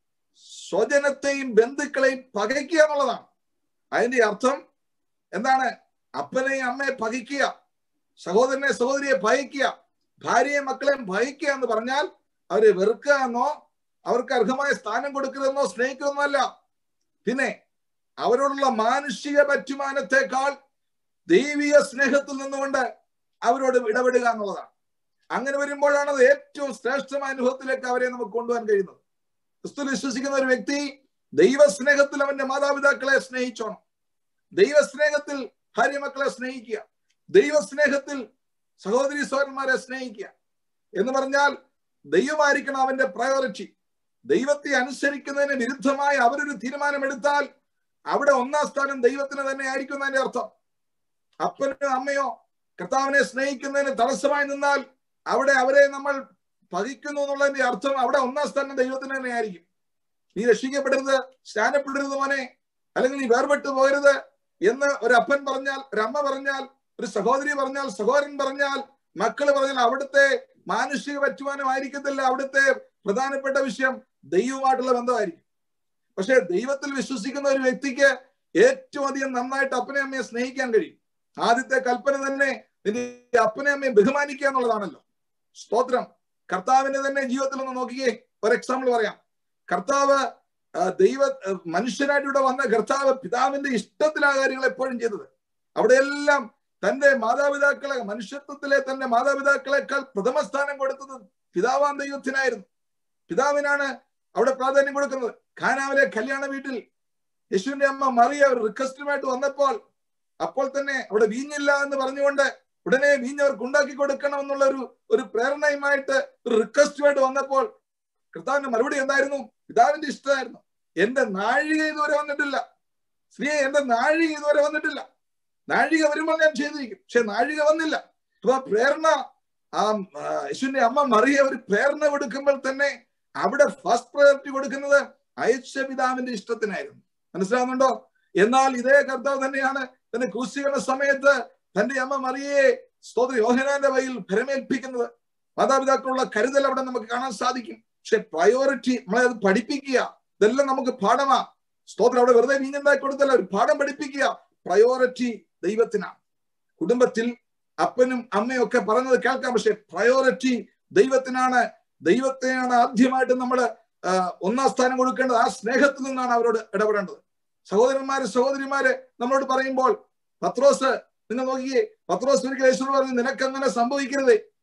സ്വജനത്തെയും ബന്ധുക്കളെയും പകയ്ക്കുക എന്നുള്ളതാണ് അതിന്റെ അർത്ഥം എന്താണ് അപ്പനെയും അമ്മയെ പകയ്ക്കുക സഹോദരനെ സഹോദരിയെ ഭയക്കുക ഭാര്യയെ മക്കളെയും ഭയക്കുക എന്ന് പറഞ്ഞാൽ അവരെ വെറുക്കുക എന്നോ അവർക്ക് അർഹമായ സ്ഥാനം കൊടുക്കരുതെന്നോ സ്നേഹിക്കുന്നോ അല്ല പിന്നെ അവരോടുള്ള മാനുഷിക പറ്റുമാനത്തെക്കാൾ ദൈവിക സ്നേഹത്തിൽ നിന്നുകൊണ്ട് അവരോട് ഇടപെടുക എന്നുള്ളതാണ് അങ്ങനെ വരുമ്പോഴാണ് അത് ഏറ്റവും ശ്രേഷ്ഠമായ അനുഭവത്തിലേക്ക് അവരെ നമുക്ക് കൊണ്ടുപോകാൻ കഴിയുന്നത് ക്രിസ്തു വിശ്വസിക്കുന്ന ഒരു വ്യക്തി ദൈവസ്നേഹത്തിൽ അവന്റെ മാതാപിതാക്കളെ സ്നേഹിച്ചോണം ദൈവസ്നേഹത്തിൽ ഭാര്യ മക്കളെ സ്നേഹിക്കുക ദൈവസ്നേഹത്തിൽ സഹോദരി സഹോദരന്മാരെ സ്നേഹിക്കുക എന്ന് പറഞ്ഞാൽ ദൈവമായിരിക്കണം അവന്റെ പ്രയോറിറ്റി ദൈവത്തെ അനുസരിക്കുന്നതിന് വിരുദ്ധമായി അവരൊരു തീരുമാനമെടുത്താൽ അവിടെ ഒന്നാം സ്ഥാനം ദൈവത്തിന് തന്നെ ആയിരിക്കും അതിന്റെ അർത്ഥം അപ്പനോ അമ്മയോ കർത്താവിനെ സ്നേഹിക്കുന്നതിന് തടസ്സമായി നിന്നാൽ അവിടെ അവരെ നമ്മൾ പതിക്കുന്നു എന്നുള്ളതിന്റെ അർത്ഥം അവിടെ ഒന്നാം സ്ഥാനം ദൈവത്തിന് തന്നെ ആയിരിക്കും നീ രക്ഷിക്കപ്പെടരുത് സ്നാനപ്പെടരുത് മോനെ അല്ലെങ്കിൽ നീ വേർപെട്ടു പോകരുത് എന്ന് ഒരു അപ്പൻ പറഞ്ഞാൽ ഒരു അമ്മ പറഞ്ഞാൽ ഒരു സഹോദരി പറഞ്ഞാൽ സഹോദരൻ പറഞ്ഞാൽ മക്കള് പറഞ്ഞാൽ അവിടുത്തെ മാനുഷിക പറ്റുമാനമായിരിക്കത്തില്ല അവിടുത്തെ പ്രധാനപ്പെട്ട വിഷയം ദൈവമായിട്ടുള്ള ബന്ധമായിരിക്കും പക്ഷെ ദൈവത്തിൽ വിശ്വസിക്കുന്ന ഒരു വ്യക്തിക്ക് ഏറ്റവും അധികം നന്നായിട്ട് അപ്പനെ അമ്മയെ സ്നേഹിക്കാൻ കഴിയും ആദ്യത്തെ കൽപ്പന തന്നെ നിന്റെ അപ്പനെ അമ്മയെ ബഹുമാനിക്കുക എന്നുള്ളതാണല്ലോ സ്തോത്രം കർത്താവിന്റെ തന്നെ ജീവിതത്തിൽ ഒന്ന് നോക്കിയേ ഒരു എക്സാമ്പിൾ പറയാം കർത്താവ് ദൈവ മനുഷ്യനായിട്ട് ഇവിടെ വന്ന കർത്താവ് പിതാവിന്റെ ഇഷ്ടത്തിലാ കാര്യങ്ങൾ എപ്പോഴും ചെയ്തത് അവിടെയെല്ലാം തന്റെ മാതാപിതാക്കളെ മനുഷ്യത്വത്തിലെ തന്റെ മാതാപിതാക്കളെക്കാൾ പ്രഥമ സ്ഥാനം കൊടുത്തത് പിതാവാൻ ദൈവത്തിനായിരുന്നു പിതാവിനാണ് അവിടെ പ്രാധാന്യം കൊടുക്കുന്നത് ഖാനാവിലെ കല്യാണ വീട്ടിൽ യേശുവിന്റെ അമ്മ മറിയ ഒരു റിക്വസ്റ്റുമായിട്ട് വന്നപ്പോൾ അപ്പോൾ തന്നെ അവിടെ വീഞ്ഞില്ല എന്ന് പറഞ്ഞുകൊണ്ട് ഉടനെ വീഞ്ഞ് അവർക്ക് ഉണ്ടാക്കി കൊടുക്കണം എന്നുള്ള ഒരു ഒരു പ്രേരണയുമായിട്ട് ഒരു റിക്വസ്റ്റുമായിട്ട് വന്നപ്പോൾ കർത്താവിന്റെ മറുപടി എന്തായിരുന്നു പിതാവിന്റെ ഇഷ്ടമായിരുന്നു എന്റെ നാഴിക ഇതുവരെ വന്നിട്ടില്ല സ്ത്രീയെ എന്റെ നാഴിക ഇതുവരെ വന്നിട്ടില്ല നാഴിക വരുമ്പോൾ ഞാൻ ചെയ്തിരിക്കും പക്ഷെ നാഴിക വന്നില്ല അപ്പൊ പ്രേരണ ആ യേശുവിന്റെ അമ്മ മറിയ ഒരു പ്രേരണ കൊടുക്കുമ്പോൾ തന്നെ അവിടെ ഫസ്റ്റ് പ്രയോറിറ്റി കൊടുക്കുന്നത് അയച്ച പിതാവിന്റെ ഇഷ്ടത്തിനായിരുന്നു മനസ്സിലാവുന്നുണ്ടോ എന്നാൽ ഇതേ കർത്താവ് തന്നെയാണ് തന്റെ ക്രൂശീകരണ സമയത്ത് തന്റെ അമ്മ മറിയെ സ്തോത്ര യോഹനാന്റെ വയിൽ ഭരമേൽപ്പിക്കുന്നത് മാതാപിതാക്കളുള്ള കരുതൽ അവിടെ നമുക്ക് കാണാൻ സാധിക്കും പക്ഷെ പ്രയോറിറ്റി നമ്മളെ അത് പഠിപ്പിക്കുക ഇതെല്ലാം നമുക്ക് പാഠമാ സ്തോത്രം അവിടെ വെറുതെ വീഞ്ഞുണ്ടാക്കി കൊടുത്തല്ല ഒരു പാഠം പഠിപ്പിക്കുക പ്രയോറിറ്റി ദൈവത്തിനാണ് കുടുംബത്തിൽ അപ്പനും അമ്മയും ഒക്കെ പറഞ്ഞത് കേൾക്കാം പക്ഷെ പ്രയോറിറ്റി ദൈവത്തിനാണ് ദൈവത്തെയാണ് ആദ്യമായിട്ട് നമ്മൾ ഒന്നാം സ്ഥാനം കൊടുക്കേണ്ടത് ആ സ്നേഹത്തിൽ നിന്നാണ് അവരോട് ഇടപെടേണ്ടത് സഹോദരന്മാര് സഹോദരിമാര് നമ്മളോട് പറയുമ്പോൾ പത്രോസ് നിങ്ങൾ നോക്കിയേ പത്രോസ് ഒരിക്കൽ യേശുവിനോട് പറഞ്ഞു നിനക്ക് അങ്ങനെ സംഭവിക്കരുത്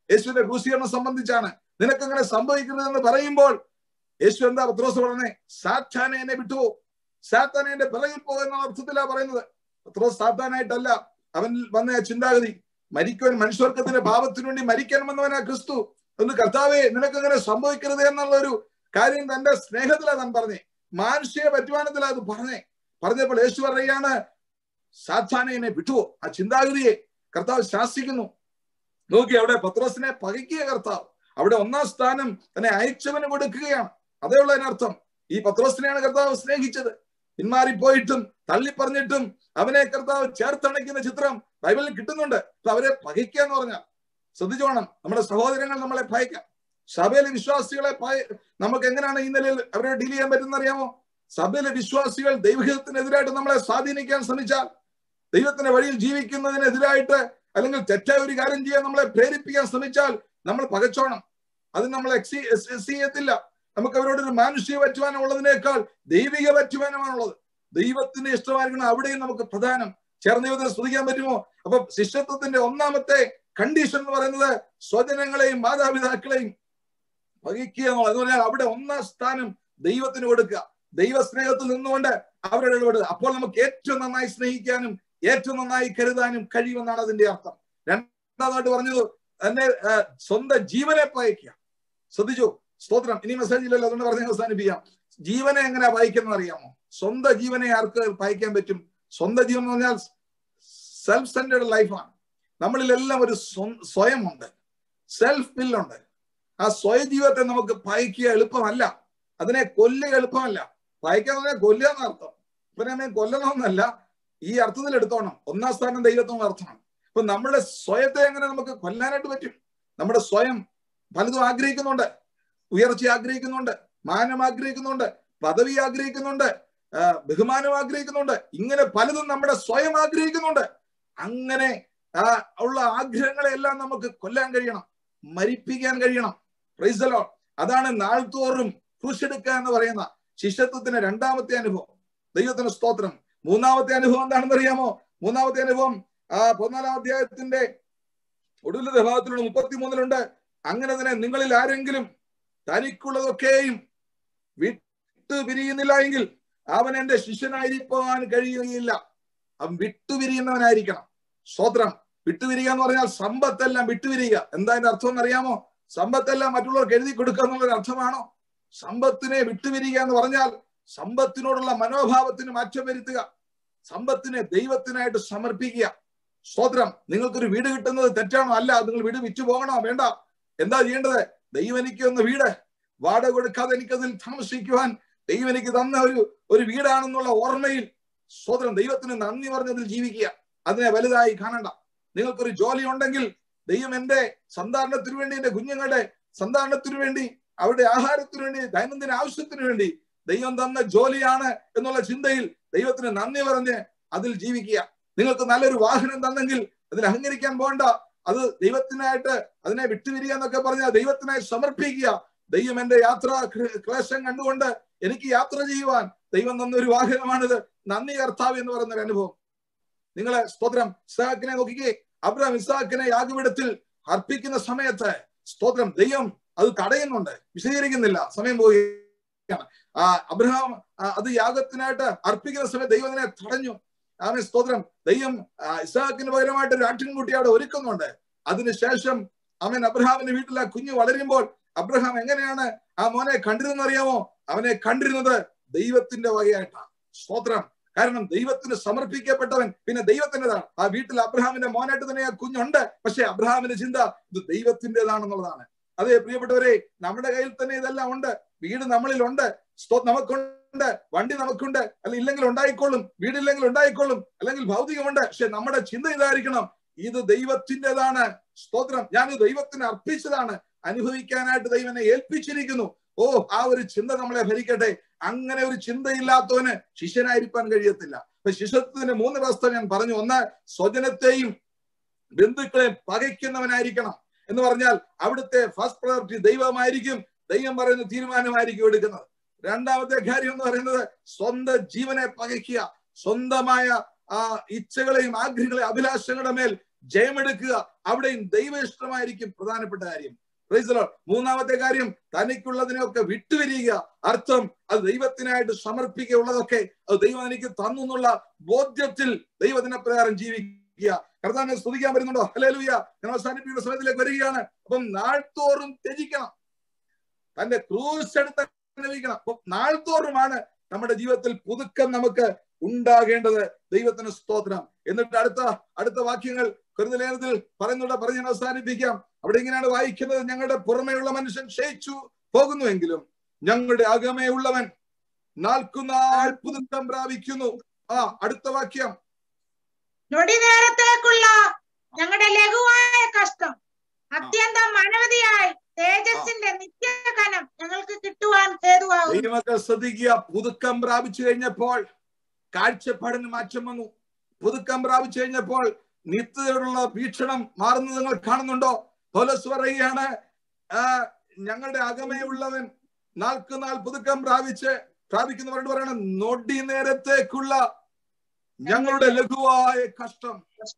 യേശുവിന്റെ ക്രൂശീകരണം സംബന്ധിച്ചാണ് നിനക്കങ്ങനെ സംഭവിക്കരുതെന്ന് പറയുമ്പോൾ യേശു എന്താ പത്രോസ് പറഞ്ഞേ സാത്താനെ എന്നെ വിട്ടുപോ സാത്താനെ എന്റെ പിറകിൽ പോ എന്ന അർത്ഥത്തിലാ പറയുന്നത് പത്രോസ് സാത്താനായിട്ടല്ല അവൻ വന്ന ആ ചിന്താഗതി മരിക്കുവാൻ മനുഷ്യവർഗത്തിന്റെ പാപത്തിനു വേണ്ടി മരിക്കണമെന്നവനാ ക്രിസ്തു ഒന്ന് കർത്താവെ നിനക്കങ്ങനെ സംഭവിക്കരുത് എന്നുള്ള ഒരു കാര്യം തന്റെ സ്നേഹത്തിലാ താൻ പറഞ്ഞേ മാനുഷിക പറ്റുവാനത്തിലാ അത് പറഞ്ഞേ പറഞ്ഞപ്പോൾ യേശു പറയുകയാണ് സാത്താനെ എന്നെ വിട്ടുവോ ആ ചിന്താഗതിയെ കർത്താവ് ശാസിക്കുന്നു നോക്കി അവിടെ പത്രോസിനെ പകയ്ക്കുക കർത്താവ് അവിടെ ഒന്നാം സ്ഥാനം തന്നെ അയച്ചവന് കൊടുക്കുകയാണ് അതേ ഉള്ള അതിനർത്ഥം ഈ പത്രോസിനെയാണ് കർത്താവ് സ്നേഹിച്ചത് പിന്മാറിപ്പോയിട്ടും തള്ളിപ്പറഞ്ഞിട്ടും അവനെ കർത്താവ് ചേർത്തണയ്ക്കുന്ന ചിത്രം ബൈബിളിൽ കിട്ടുന്നുണ്ട് അപ്പൊ അവരെ പകയ്ക്കുക എന്ന് പറഞ്ഞാൽ ശ്രദ്ധിച്ചോണം നമ്മുടെ സഹോദരങ്ങൾ നമ്മളെ ഭയക്കാം സഭയിലെ വിശ്വാസികളെ ഭയ നമുക്ക് എങ്ങനെയാണ് ഈ നിലയിൽ അവരെ ഡീൽ ചെയ്യാൻ പറ്റുന്ന അറിയാമോ സഭയിലെ വിശ്വാസികൾ ദൈവഹിതത്തിനെതിരായിട്ട് നമ്മളെ സ്വാധീനിക്കാൻ ശ്രമിച്ചാൽ ദൈവത്തിന്റെ വഴിയിൽ ജീവിക്കുന്നതിനെതിരായിട്ട് അല്ലെങ്കിൽ തെറ്റായ ഒരു കാര്യം ചെയ്യാൻ നമ്മളെ പ്രേരിപ്പിക്കാൻ ശ്രമിച്ചാൽ നമ്മൾ പകച്ചോണം അത് നമ്മൾ എക്സി ചെയ്യത്തില്ല നമുക്ക് അവരോടൊരു മാനുഷിക പറ്റുവാനം ഉള്ളതിനേക്കാൾ ദൈവിക പറ്റുവാനമാണുള്ളത് ദൈവത്തിന്റെ ഇഷ്ടമായിരിക്കണം അവിടെയും നമുക്ക് പ്രധാനം ചേർന്ന് ദൈവത്തെ സ്തുതിക്കാൻ പറ്റുമോ അപ്പൊ ശിഷ്യത്വത്തിന്റെ ഒന്നാമത്തെ കണ്ടീഷൻ എന്ന് പറയുന്നത് സ്വജനങ്ങളെയും മാതാപിതാക്കളെയും വഹിക്കുക എന്നുള്ളത് എന്ന് പറഞ്ഞാൽ അവിടെ ഒന്നാം സ്ഥാനം ദൈവത്തിന് കൊടുക്കുക ദൈവ സ്നേഹത്തിൽ നിന്നുകൊണ്ട് അവരുടെ ഇടപെടുക അപ്പോൾ നമുക്ക് ഏറ്റവും നന്നായി സ്നേഹിക്കാനും ഏറ്റവും നന്നായി കരുതാനും കഴിയുമെന്നാണ് അതിന്റെ അർത്ഥം രണ്ടാമതായിട്ട് പറഞ്ഞത് തന്നെ സ്വന്തം ജീവനെ പയക്കുക ശ്രദ്ധിച്ചു സ്തോത്രം ഇനി മെസ്സേജ് ഇല്ലല്ലോ അതുകൊണ്ട് പറഞ്ഞ് അവസാനിപ്പിക്കാം ജീവനെ എങ്ങനെ വായിക്കുന്നത് അറിയാമോ സ്വന്തം ജീവനെ ആർക്ക് വായിക്കാൻ പറ്റും സ്വന്തം ജീവൻ എന്ന് പറഞ്ഞാൽ സെൽഫ് സെന്റേഡ് ലൈഫാണ് നമ്മളിലെല്ലാം ഒരു സ്വയമുണ്ട് സെൽഫ് വില്ലുണ്ട് ആ സ്വയ ജീവിതത്തെ നമുക്ക് പയക്കുക എളുപ്പമല്ല അതിനെ കൊല്ലുക എളുപ്പമല്ല പയക്കുക എന്ന് പറഞ്ഞാൽ കൊല്ലുക എന്ന അർത്ഥം ഇപ്പൊ കൊല്ലണമെന്നല്ല ഈ അർത്ഥത്തിൽ എടുത്തോണം ഒന്നാം സ്ഥാനം ദൈവത്തിന് അർത്ഥമാണ് അപ്പൊ നമ്മുടെ സ്വയത്തെ എങ്ങനെ നമുക്ക് കൊല്ലാനായിട്ട് പറ്റും നമ്മുടെ സ്വയം പലതും ആഗ്രഹിക്കുന്നുണ്ട് ഉയർച്ച ആഗ്രഹിക്കുന്നുണ്ട് മാനം ആഗ്രഹിക്കുന്നുണ്ട് പദവി ആഗ്രഹിക്കുന്നുണ്ട് ബഹുമാനം ആഗ്രഹിക്കുന്നുണ്ട് ഇങ്ങനെ പലതും നമ്മുടെ സ്വയം ആഗ്രഹിക്കുന്നുണ്ട് അങ്ങനെ ഉള്ള ആഗ്രഹങ്ങളെ എല്ലാം നമുക്ക് കൊല്ലാൻ കഴിയണം മരിപ്പിക്കാൻ കഴിയണം പ്രൈസലോ അതാണ് നാൾതോറും ക്രൂശെടുക്കുക എന്ന് പറയുന്ന ശിഷ്യത്വത്തിന് രണ്ടാമത്തെ അനുഭവം ദൈവത്തിന് സ്തോത്രം മൂന്നാമത്തെ അനുഭവം എന്താണെന്ന് അറിയാമോ മൂന്നാമത്തെ അനുഭവം ആ പതിനാലാം അധ്യായത്തിന്റെ ഒടുവിലത്തെ ഭാഗത്തിലുള്ള മുപ്പത്തിമൂന്നിലുണ്ട് അങ്ങനെ തന്നെ നിങ്ങളിൽ ആരെങ്കിലും തനിക്കുള്ളതൊക്കെയും വിട്ടു പിരിയുന്നില്ല എങ്കിൽ അവൻ എന്റെ ശിഷ്യനായിരിക്കാൻ കഴിയുകയില്ല അവൻ വിട്ടുപിരിയുന്നവനായിരിക്കണം സ്വത്രം വിട്ടുപിരിയുക എന്ന് പറഞ്ഞാൽ സമ്പത്തെല്ലാം വിട്ടുപിരിയുക എന്താ അതിന്റെ അർത്ഥം എന്നറിയാമോ സമ്പത്തെല്ലാം മറ്റുള്ളവർക്ക് എഴുതി കൊടുക്കുക എന്നുള്ളൊരു അർത്ഥമാണോ സമ്പത്തിനെ വിട്ടുപിരിയുക എന്ന് പറഞ്ഞാൽ സമ്പത്തിനോടുള്ള മനോഭാവത്തിന് മാറ്റം വരുത്തുക സമ്പത്തിനെ ദൈവത്തിനായിട്ട് സമർപ്പിക്കുക സ്തോത്രം നിങ്ങൾക്കൊരു വീട് കിട്ടുന്നത് തെറ്റാണോ അല്ല നിങ്ങൾ വീട് വിറ്റു പോകണോ വേണ്ട എന്താ ചെയ്യേണ്ടത് ദൈവം എനിക്ക് ഒന്ന് വീട് വാടക കൊടുക്കാതെ എനിക്കതിൽ താമസിക്കുവാൻ ദൈവം എനിക്ക് തന്ന ഒരു ഒരു വീടാണെന്നുള്ള ഓർമ്മയിൽ സ്വതന്ത്രം ദൈവത്തിന് നന്ദി പറഞ്ഞതിൽ ജീവിക്കുക അതിനെ വലുതായി കാണണ്ട നിങ്ങൾക്കൊരു ജോലി ഉണ്ടെങ്കിൽ ദൈവം എന്റെ സന്താരണത്തിനു വേണ്ടി എന്റെ കുഞ്ഞുങ്ങളുടെ സന്താരണത്തിനു വേണ്ടി അവരുടെ ആഹാരത്തിനു വേണ്ടി ദൈനംദിന ആവശ്യത്തിനു വേണ്ടി ദൈവം തന്ന ജോലിയാണ് എന്നുള്ള ചിന്തയിൽ ദൈവത്തിന് നന്ദി പറഞ്ഞ് അതിൽ ജീവിക്കുക നിങ്ങൾക്ക് നല്ലൊരു വാഹനം തന്നെങ്കിൽ അതിൽ അഹങ്കരിക്കാൻ പോകണ്ട അത് ദൈവത്തിനായിട്ട് അതിനെ വിട്ടുപിരിക എന്നൊക്കെ പറഞ്ഞാൽ ദൈവത്തിനായി സമർപ്പിക്കുക ദൈവം എന്റെ യാത്ര ക്ലേശം കണ്ടുകൊണ്ട് എനിക്ക് യാത്ര ചെയ്യുവാൻ ദൈവം തന്നൊരു വാഹനമാണിത് നന്ദി കർത്താവ് എന്ന് പറയുന്ന ഒരു അനുഭവം നിങ്ങളെ സ്തോത്രം ഇസാഖിനെ നോക്കിക്കേ അബ്രഹാം ഇസാഖിനെ യാഗപീഠത്തിൽ അർപ്പിക്കുന്ന സമയത്ത് സ്തോത്രം ദൈവം അത് തടയുന്നുണ്ട് വിശദീകരിക്കുന്നില്ല സമയം പോവുകയാണ് ആ അബ്രഹാം അത് യാഗത്തിനായിട്ട് അർപ്പിക്കുന്ന സമയത്ത് ദൈവം അതിനെ തടഞ്ഞു ആമേ സ്തോത്രം ദൈവം ഇസാഖിന് പകരമായിട്ട് ഒരു ആട്ടിൻകുട്ടി അവിടെ ഒരുക്കുന്നുണ്ട് അതിനുശേഷം അവൻ അബ്രഹാമിന്റെ വീട്ടിൽ ആ കുഞ്ഞ് വളരുമ്പോൾ അബ്രഹാം എങ്ങനെയാണ് ആ മോനെ കണ്ടിരുന്നത് അറിയാമോ അവനെ കണ്ടിരുന്നത് ദൈവത്തിന്റെ വകയായിട്ടാണ് സ്തോത്രം കാരണം ദൈവത്തിന് സമർപ്പിക്കപ്പെട്ടവൻ പിന്നെ ദൈവത്തിൻ്റെതാണ് ആ വീട്ടിൽ അബ്രഹാമിന്റെ മോനായിട്ട് തന്നെ ആ കുഞ്ഞുണ്ട് പക്ഷെ അബ്രഹാമിന്റെ ചിന്ത ഇത് ദൈവത്തിൻ്റെതാണെന്നുള്ളതാണ് അതെ പ്രിയപ്പെട്ടവരെ നമ്മുടെ കയ്യിൽ തന്നെ ഇതെല്ലാം ഉണ്ട് വീട് നമ്മളിലുണ്ട് നമുക്കുണ്ട് വണ്ടി നമുക്കുണ്ട് അല്ല ഇല്ലെങ്കിൽ ഉണ്ടായിക്കോളും വീടില്ലെങ്കിൽ ഉണ്ടായിക്കോളും അല്ലെങ്കിൽ ഭൗതികമുണ്ട് പക്ഷെ നമ്മുടെ ചിന്ത ഇതായിരിക്കണം ഇത് ദൈവത്തിൻ്റെതാണ് സ്തോത്രം ഞാൻ ദൈവത്തിന് അർപ്പിച്ചതാണ് അനുഭവിക്കാനായിട്ട് ദൈവനെ ഏൽപ്പിച്ചിരിക്കുന്നു ഓ ആ ഒരു ചിന്ത നമ്മളെ ഭരിക്കട്ടെ അങ്ങനെ ഒരു ചിന്തയില്ലാത്തവന് ശിഷ്യനായിരിക്കാൻ കഴിയത്തില്ല അപ്പൊ ശിഷ്യത്വത്തിന്റെ മൂന്ന് വ്യവസ്ഥ ഞാൻ പറഞ്ഞു ഒന്ന് സ്വജനത്തെയും ബന്ധുക്കളെ പകയ്ക്കുന്നവനായിരിക്കണം എന്ന് പറഞ്ഞാൽ അവിടുത്തെ ഫസ്റ്റ് പ്രയോറിറ്റി ദൈവമായിരിക്കും ദൈവം പറയുന്ന തീരുമാനമായിരിക്കും എടുക്കുന്നത് രണ്ടാമത്തെ കാര്യം എന്ന് പറയുന്നത് സ്വന്തം ജീവനെ പകയ്ക്കുക സ്വന്തമായ ആ ഇച്ഛകളെയും ആഗ്രഹങ്ങളെയും അഭിലാഷങ്ങളുടെ മേൽ ജയമെടുക്കുക അവിടെയും ദൈവ ഇഷ്ടമായിരിക്കും പ്രധാനപ്പെട്ട കാര്യം Praise the Lord. മൂന്നാമത്തെ കാര്യം തനിക്കുള്ളതിനെയൊക്കെ വിട്ടുവരിക അർത്ഥം അത് ദൈവത്തിനായിട്ട് സമർപ്പിക്കുക ഉള്ളതൊക്കെ അത് ദൈവം എനിക്ക് തന്നു എന്നുള്ള ബോധ്യത്തിൽ ദൈവത്തിനെ പ്രകാരം ജീവിക്കുക കർത്താവിനെ സ്തുതിക്കാൻ വരുന്നുണ്ടോ ഹല്ലേലൂയ ഞാൻ അവസാനിപ്പിക്കുന്ന സമയത്തിലേക്ക് വരികയാണ് അപ്പം നാൾത്തോറും ത്യജിക്കണം തന്റെ ക്രൂസ് എടുത്ത് അനുഭവിക്കണം അപ്പം നാൾത്തോറുമാണ് നമ്മുടെ ജീവിതത്തിൽ പുതുക്കം നമുക്ക് ഉണ്ടാകേണ്ടത് ദൈവത്തിന് സ്തോത്രം എന്നിട്ട് അടുത്ത അടുത്ത വാക്യങ്ങൾ കരുതലേഖനത്തിൽ പറയുന്നുണ്ട് പറഞ്ഞ് ഞാൻ അവസാനിപ്പിക്കാം അവിടെ ഇങ്ങനെയാണ് വായിക്കുന്നത് ഞങ്ങളുടെ പുറമേയുള്ള മനുഷ്യൻ ക്ഷയിച്ചു പോകുന്നുവെങ്കിലും ഞങ്ങളുടെ അകമേ ഉള്ളവൻ നാൾക്കുനാൾ പുതുക്കം പ്രാപിക്കുന്നു ആ അടുത്ത വാക്യം നൊടി നേരത്തേക്കുള്ള ഞങ്ങളുടെ ലഘുവായ കഷ്ടം അത്യന്തം അനവധിയായി തേജസ്സിന്റെ നിത്യകനം ഞങ്ങൾക്ക് കിട്ടുവാൻ ഹേതുവാകും ദൈവമക്കൾ ശ്രദ്ധിക്കുക പുതുക്കം പ്രാപിച്ചു കഴിഞ്ഞപ്പോൾ കാഴ്ചപ്പാടിന് മാറ്റം വന്നു പുതുക്കം പ്രാപിച്ചു കഴിഞ്ഞപ്പോൾ നിത്യതയോടുള്ള വീക്ഷണം മാറുന്നത് നിങ്ങൾ കാണുന്നുണ്ടോ പൗലോസ് പറയുകയാണ് ആ ഞങ്ങളുടെ അകമയുള്ളവൻ നാൾക്ക് നാൾ പുതുക്കം പ്രാപിച്ച് പ്രാപിക്കുന്നവരോട് പറയണം നൊടി നേരത്തേക്കുള്ള ഞങ്ങളുടെ ലഘുവായ കഷ്ടം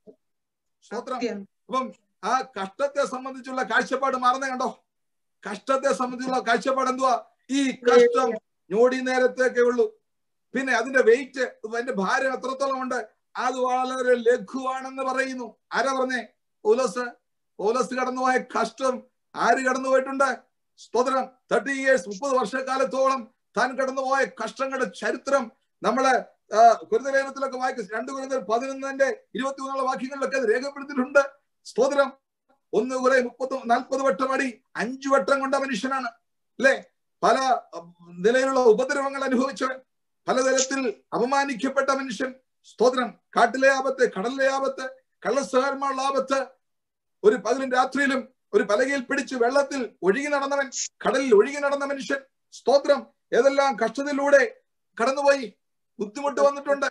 സ്തോത്രം സത്യം. അപ്പം ആ കഷ്ടത്തെ സംബന്ധിച്ചുള്ള കാഴ്ചപ്പാട് മാറുന്ന കണ്ടോ കഷ്ടത്തെ സംബന്ധിച്ചുള്ള കാഴ്ചപ്പാട് എന്തുവാ ഈ കഷ്ടം ഞൊടി നേരത്തേക്കേ ഉള്ളൂ പിന്നെ അതിന്റെ വെയിറ്റ് അതിന്റെ ഭാരം എത്രത്തോളം ഉണ്ട് അത് വളരെ ലഘുവാണെന്ന് പറയുന്നു ആരാ പറഞ്ഞേ ഓലസ് ഓലസ് കടന്നുപോയ കഷ്ടം ആര് കടന്നുപോയിട്ടുണ്ട് സ്തോത്രം തേർട്ടി ഇയേഴ്സ് മുപ്പത് വർഷക്കാലത്തോളം താൻ കടന്നുപോയ കഷ്ടങ്ങളുടെ ചരിത്രം നമ്മളെ കുരുതലേഖനത്തിലൊക്കെ വായിക്കും രണ്ട് കുരുതൽ പതിനൊന്നിന്റെ ഇരുപത്തി മൂന്നുള്ള വാക്യങ്ങളിലൊക്കെ അത് രേഖപ്പെടുത്തിയിട്ടുണ്ട് സ്തോത്രം ഒന്ന് കുറെ മുപ്പത് നാൽപ്പത് വട്ടം അടി അഞ്ചു വട്ടം കൊണ്ട മനുഷ്യനാണ് അല്ലെ പല ഉം, നിലയിലുള്ള ഉപദ്രവങ്ങൾ അനുഭവിച്ചവൻ പലതരത്തിൽ അപമാനിക്കപ്പെട്ട മനുഷ്യൻ സ്തോത്രം കാട്ടിലെ ആപത്ത് കടലിലെ ആപത്ത് കള്ളസഹാരന്മാരുടെ ആപത്ത് ഒരു പകലും രാത്രിയിലും ഒരു പലകയിൽ പിടിച്ച് വെള്ളത്തിൽ ഒഴുകി നടന്നവൻ കടലിൽ ഒഴുകി നടന്ന മനുഷ്യൻ സ്തോത്രം ഏതെല്ലാം കഷ്ടതയിലൂടെ കടന്നുപോയി ബുദ്ധിമുട്ട് വന്നിട്ടുണ്ട്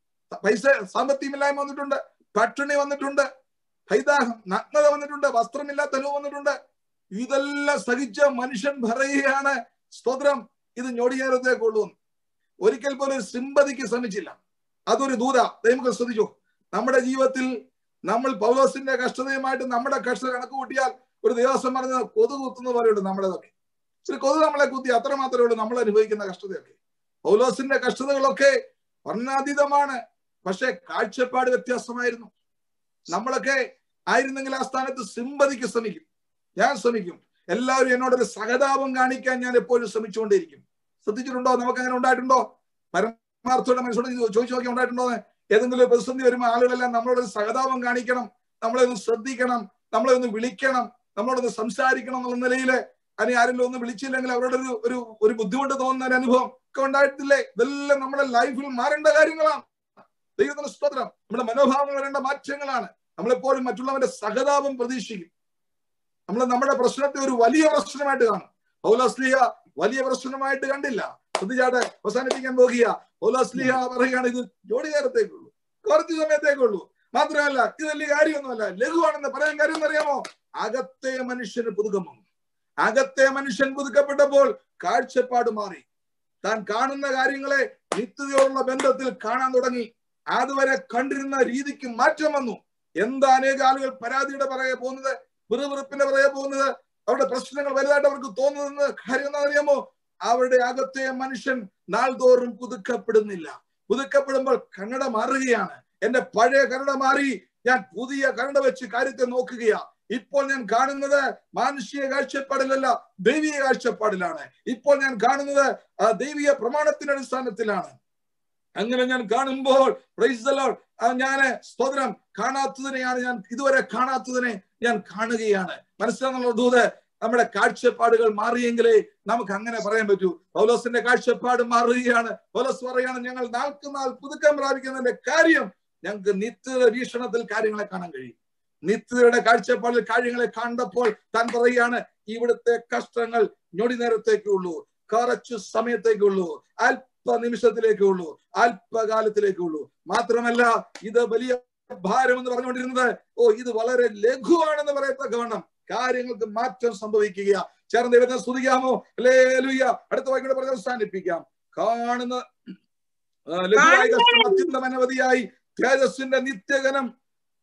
പൈസ സാമ്പത്തികമില്ലായ്മ വന്നിട്ടുണ്ട് പട്ടിണി വന്നിട്ടുണ്ട് ഹൈദാഹം നഗ്നത വന്നിട്ടുണ്ട് വസ്ത്രമില്ലാത്ത അനുഭവം വന്നിട്ടുണ്ട് ഇതെല്ലാം സഹിച്ച മനുഷ്യൻ പറയുകയാണ് സ്തോത്രം ഇത് ഞൊടിയേറത്തേക്കുള്ളൂ ഒരിക്കൽ പോലും ഒരു സിമ്പതിക്ക് ശ്രമിച്ചില്ല അതൊരു ദൂത നമുക്ക് ശ്രദ്ധിച്ചു നമ്മുടെ ജീവിതത്തിൽ നമ്മൾ പൗലോസിന്റെ കഷ്ടതയുമായിട്ട് നമ്മുടെ കഷ്ടത കണക്ക് കൂട്ടിയാൽ ഒരു ദിവസം പറഞ്ഞ കൊതു കുത്തുന്ന പോലെയുണ്ട് നമ്മുടേതൊക്കെ ഒരു കൊതു നമ്മളെ കുത്തി അത്ര മാത്രമേ ഉള്ളൂ നമ്മൾ അനുഭവിക്കുന്ന കഷ്ടതയൊക്കെ പൗലോസിന്റെ കഷ്ടതകളൊക്കെ വർണ്ണാതീതമാണ് പക്ഷെ കാഴ്ചപ്പാട് വ്യത്യാസമായിരുന്നു നമ്മളൊക്കെ ആയിരുന്നെങ്കിൽ ആ സ്ഥാനത്ത് സിമ്പതിക്ക് ശ്രമിക്കും ഞാൻ ശ്രമിക്കും എല്ലാവരും എന്നോടൊരു സഹതാപം കാണിക്കാൻ ഞാൻ എപ്പോഴും ശ്രമിച്ചുകൊണ്ടേയിരിക്കും ശ്രദ്ധിച്ചിട്ടുണ്ടോ നമുക്ക് അങ്ങനെ ഉണ്ടായിട്ടുണ്ടോ പരമാർത്ഥയുടെ മനസ്സോട് ചോദിച്ചു നോക്കി ഉണ്ടായിട്ടുണ്ടോ എന്ന്? ഏതെങ്കിലും ഒരു പ്രതിസന്ധി വരുമ്പോൾ ആളുകളെല്ലാം നമ്മളോട് ഒരു സഹതാപം കാണിക്കണം നമ്മളെ ഒന്ന് ശ്രദ്ധിക്കണം നമ്മളെ ഒന്ന് വിളിക്കണം നമ്മളോടൊന്ന് സംസാരിക്കണം എന്നുള്ള നിലയിൽ അതിന് ആരെങ്കിലും ഒന്ന് വിളിച്ചില്ലെങ്കിൽ അവരോട് ഒരു ഒരു ഒരു ബുദ്ധിമുട്ട് തോന്നുന്ന ഒരു അനുഭവം ഒക്കെ ഉണ്ടായിട്ടില്ലേ ഇതെല്ലാം നമ്മുടെ ലൈഫിൽ മാറേണ്ട കാര്യങ്ങളാണ് ദൈവത്തിന്റെ സ്തോത്രം നമ്മുടെ മനോഭാവങ്ങൾ വരേണ്ട മാറ്റങ്ങളാണ് നമ്മളെപ്പോഴും മറ്റുള്ളവന്റെ സഹതാപം പ്രതീക്ഷിക്കും നമ്മൾ നമ്മുടെ പ്രശ്നത്തെ ഒരു വലിയ പ്രശ്നമായിട്ട് കാണും പൗലോസ്ലിഹ വലിയ പ്രശ്നമായിട്ട് കണ്ടില്ല ശ്രദ്ധിച്ചാട്ടെ അവസാനിപ്പിക്കാൻ പോകുക പൗലോസ്ലിഹ പറയുകയാണ് ഇത് ജോഡി നേരത്തേക്കുള്ളൂ കുറച്ച് സമയത്തേക്കുള്ളൂ മാത്രമല്ല ഇത് വലിയ കാര്യമൊന്നുമല്ല ലഘുവാണെന്ന് പറയാൻ കാര്യം എന്നറിയാമോ അകത്തെ മനുഷ്യന് പുതുക്കം വന്നു അകത്തെ മനുഷ്യൻ പുതുക്കപ്പെട്ടപ്പോൾ കാഴ്ചപ്പാട് മാറി താൻ കാണുന്ന കാര്യങ്ങളെ നിത്യതയോടുള്ള ബന്ധത്തിൽ കാണാൻ തുടങ്ങി അതുവരെ കണ്ടിരുന്ന രീതിക്ക് മാറ്റം വന്നു എന്താ അനേക ആളുകൾ പരാതിയുടെ പുറകെ പോകുന്നത് പിറുപിറുപ്പിന്റെ പുറകെ പോകുന്നത് അവരുടെ പ്രശ്നങ്ങൾ വലുതായിട്ട് അവർക്ക് തോന്നുന്നത് കാര്യം എന്താ അറിയാമോ അവരുടെ അകത്തെ മനുഷ്യൻ നാൾതോറും പുതുക്കപ്പെടുന്നില്ല പുതുക്കപ്പെടുമ്പോൾ കന്നഡ മാറുകയാണ് എന്റെ പഴയ കന്നഡ മാറി ഞാൻ പുതിയ കന്നഡ വെച്ച് കാര്യത്തെ നോക്കുകയാ ഇപ്പോൾ ഞാൻ കാണുന്നത് മാനുഷിക കാഴ്ചപ്പാടിലല്ല ദൈവിക കാഴ്ചപ്പാടിലാണ് ഇപ്പോൾ ഞാൻ കാണുന്നത് ആ ദൈവിക പ്രമാണത്തിന്റെ അടിസ്ഥാനത്തിലാണ് അങ്ങനെ ഞാൻ കാണുമ്പോൾ പ്രൈസ് the Lord, ആ ഞാന് സ്തോത്രം കാണാത്തതിനെയാണ് ഞാൻ ഇതുവരെ കാണാത്തതിനെ ഞാൻ കാണുകയാണ് മനസ്സിലാകുന്നുള്ള ദൂത് നമ്മുടെ കാഴ്ചപ്പാടുകൾ മാറിയെങ്കിലേ നമുക്ക് അങ്ങനെ പറയാൻ പറ്റൂ പൗലോസിന്റെ കാഴ്ചപ്പാട് മാറുകയാണ് പൗലോസ് പറയാണ് ഞങ്ങൾ നാൾക്ക് നാൾ പുതുക്കം പ്രാപിക്കുന്നതിന്റെ കാര്യം ഞങ്ങൾക്ക് നിത്യത വീക്ഷണത്തിൽ കാര്യങ്ങളെ കാണാൻ കഴിയും നിത്യതയുടെ കാഴ്ചപ്പാടിൽ കാര്യങ്ങളെ കണ്ടപ്പോൾ താൻ പറയുകയാണ് ഇവിടുത്തെ കഷ്ടങ്ങൾ ഞൊടി നേരത്തേക്കേ ഉള്ളൂ കുറച്ചു സമയത്തേക്കേ ഉള്ളൂ അല്പ നിമിഷത്തിലേക്കേ ഉള്ളൂ അല്പകാലത്തിലേക്കേ ഉള്ളൂ മാത്രമല്ല ഇത് വലിയ ഭാരം എന്ന് പറഞ്ഞുകൊണ്ടിരുന്നത് ഓ ഇത് വളരെ ലഘുവാണെന്ന് പറയത്തക്കവണ്ണം കാര്യങ്ങൾക്ക് മാറ്റം സംഭവിക്കുക ചേർന്ന് ദൈവത്തെ സ്തുതിക്കാമോ അല്ലേ ലുയ്യ അടുത്ത വായിക്കൂടെ പറഞ്ഞ് അവസാനിപ്പിക്കാം കാണുന്ന ആ, ലഘുവായ കഷ്ടം അത്യന്തം അനവധിയായി തേജസ്സിന്റെ നിത്യഗനം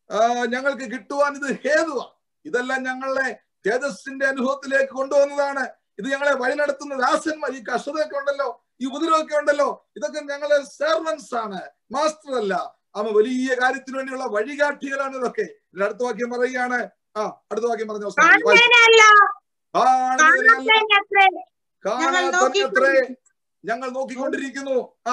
ആ, ഞങ്ങൾക്ക് കിട്ടുവാൻ ഇത് ഹേതുവാ ഇതെല്ലാം ഞങ്ങളെ തേജസ്സിന്റെ അനുഭവത്തിലേക്ക് കൊണ്ടുവന്നതാണ് ഇത് ഞങ്ങളെ വഴി നടത്തുന്ന ദാസന്മാർ ഈ കഷ്ടതയൊക്കെ ഉണ്ടല്ലോ ഈ ഉപദ്രവമൊക്കെ ഉണ്ടല്ലോ ഇതൊക്കെ ഞങ്ങളെ സെർവൻസ് ആണ് മാസ്റ്റർ അല്ല അവ വലിയ കാര്യത്തിന് വേണ്ടിയുള്ള വഴികാട്ടികളാണ് ഇതൊക്കെ ഇതിന്റെ അടുത്ത വാക്യം പറയുകയാണ് ആ അടുത്ത വാക്യം പറഞ്ഞ കാണുന്നതിനല്ല കാണുന്നതിനല്ല കാണുന്നതിനത്രേ കാണാത്തത്രേ ഞങ്ങൾ നോക്കിക്കൊണ്ടിരിക്കുന്നു ആ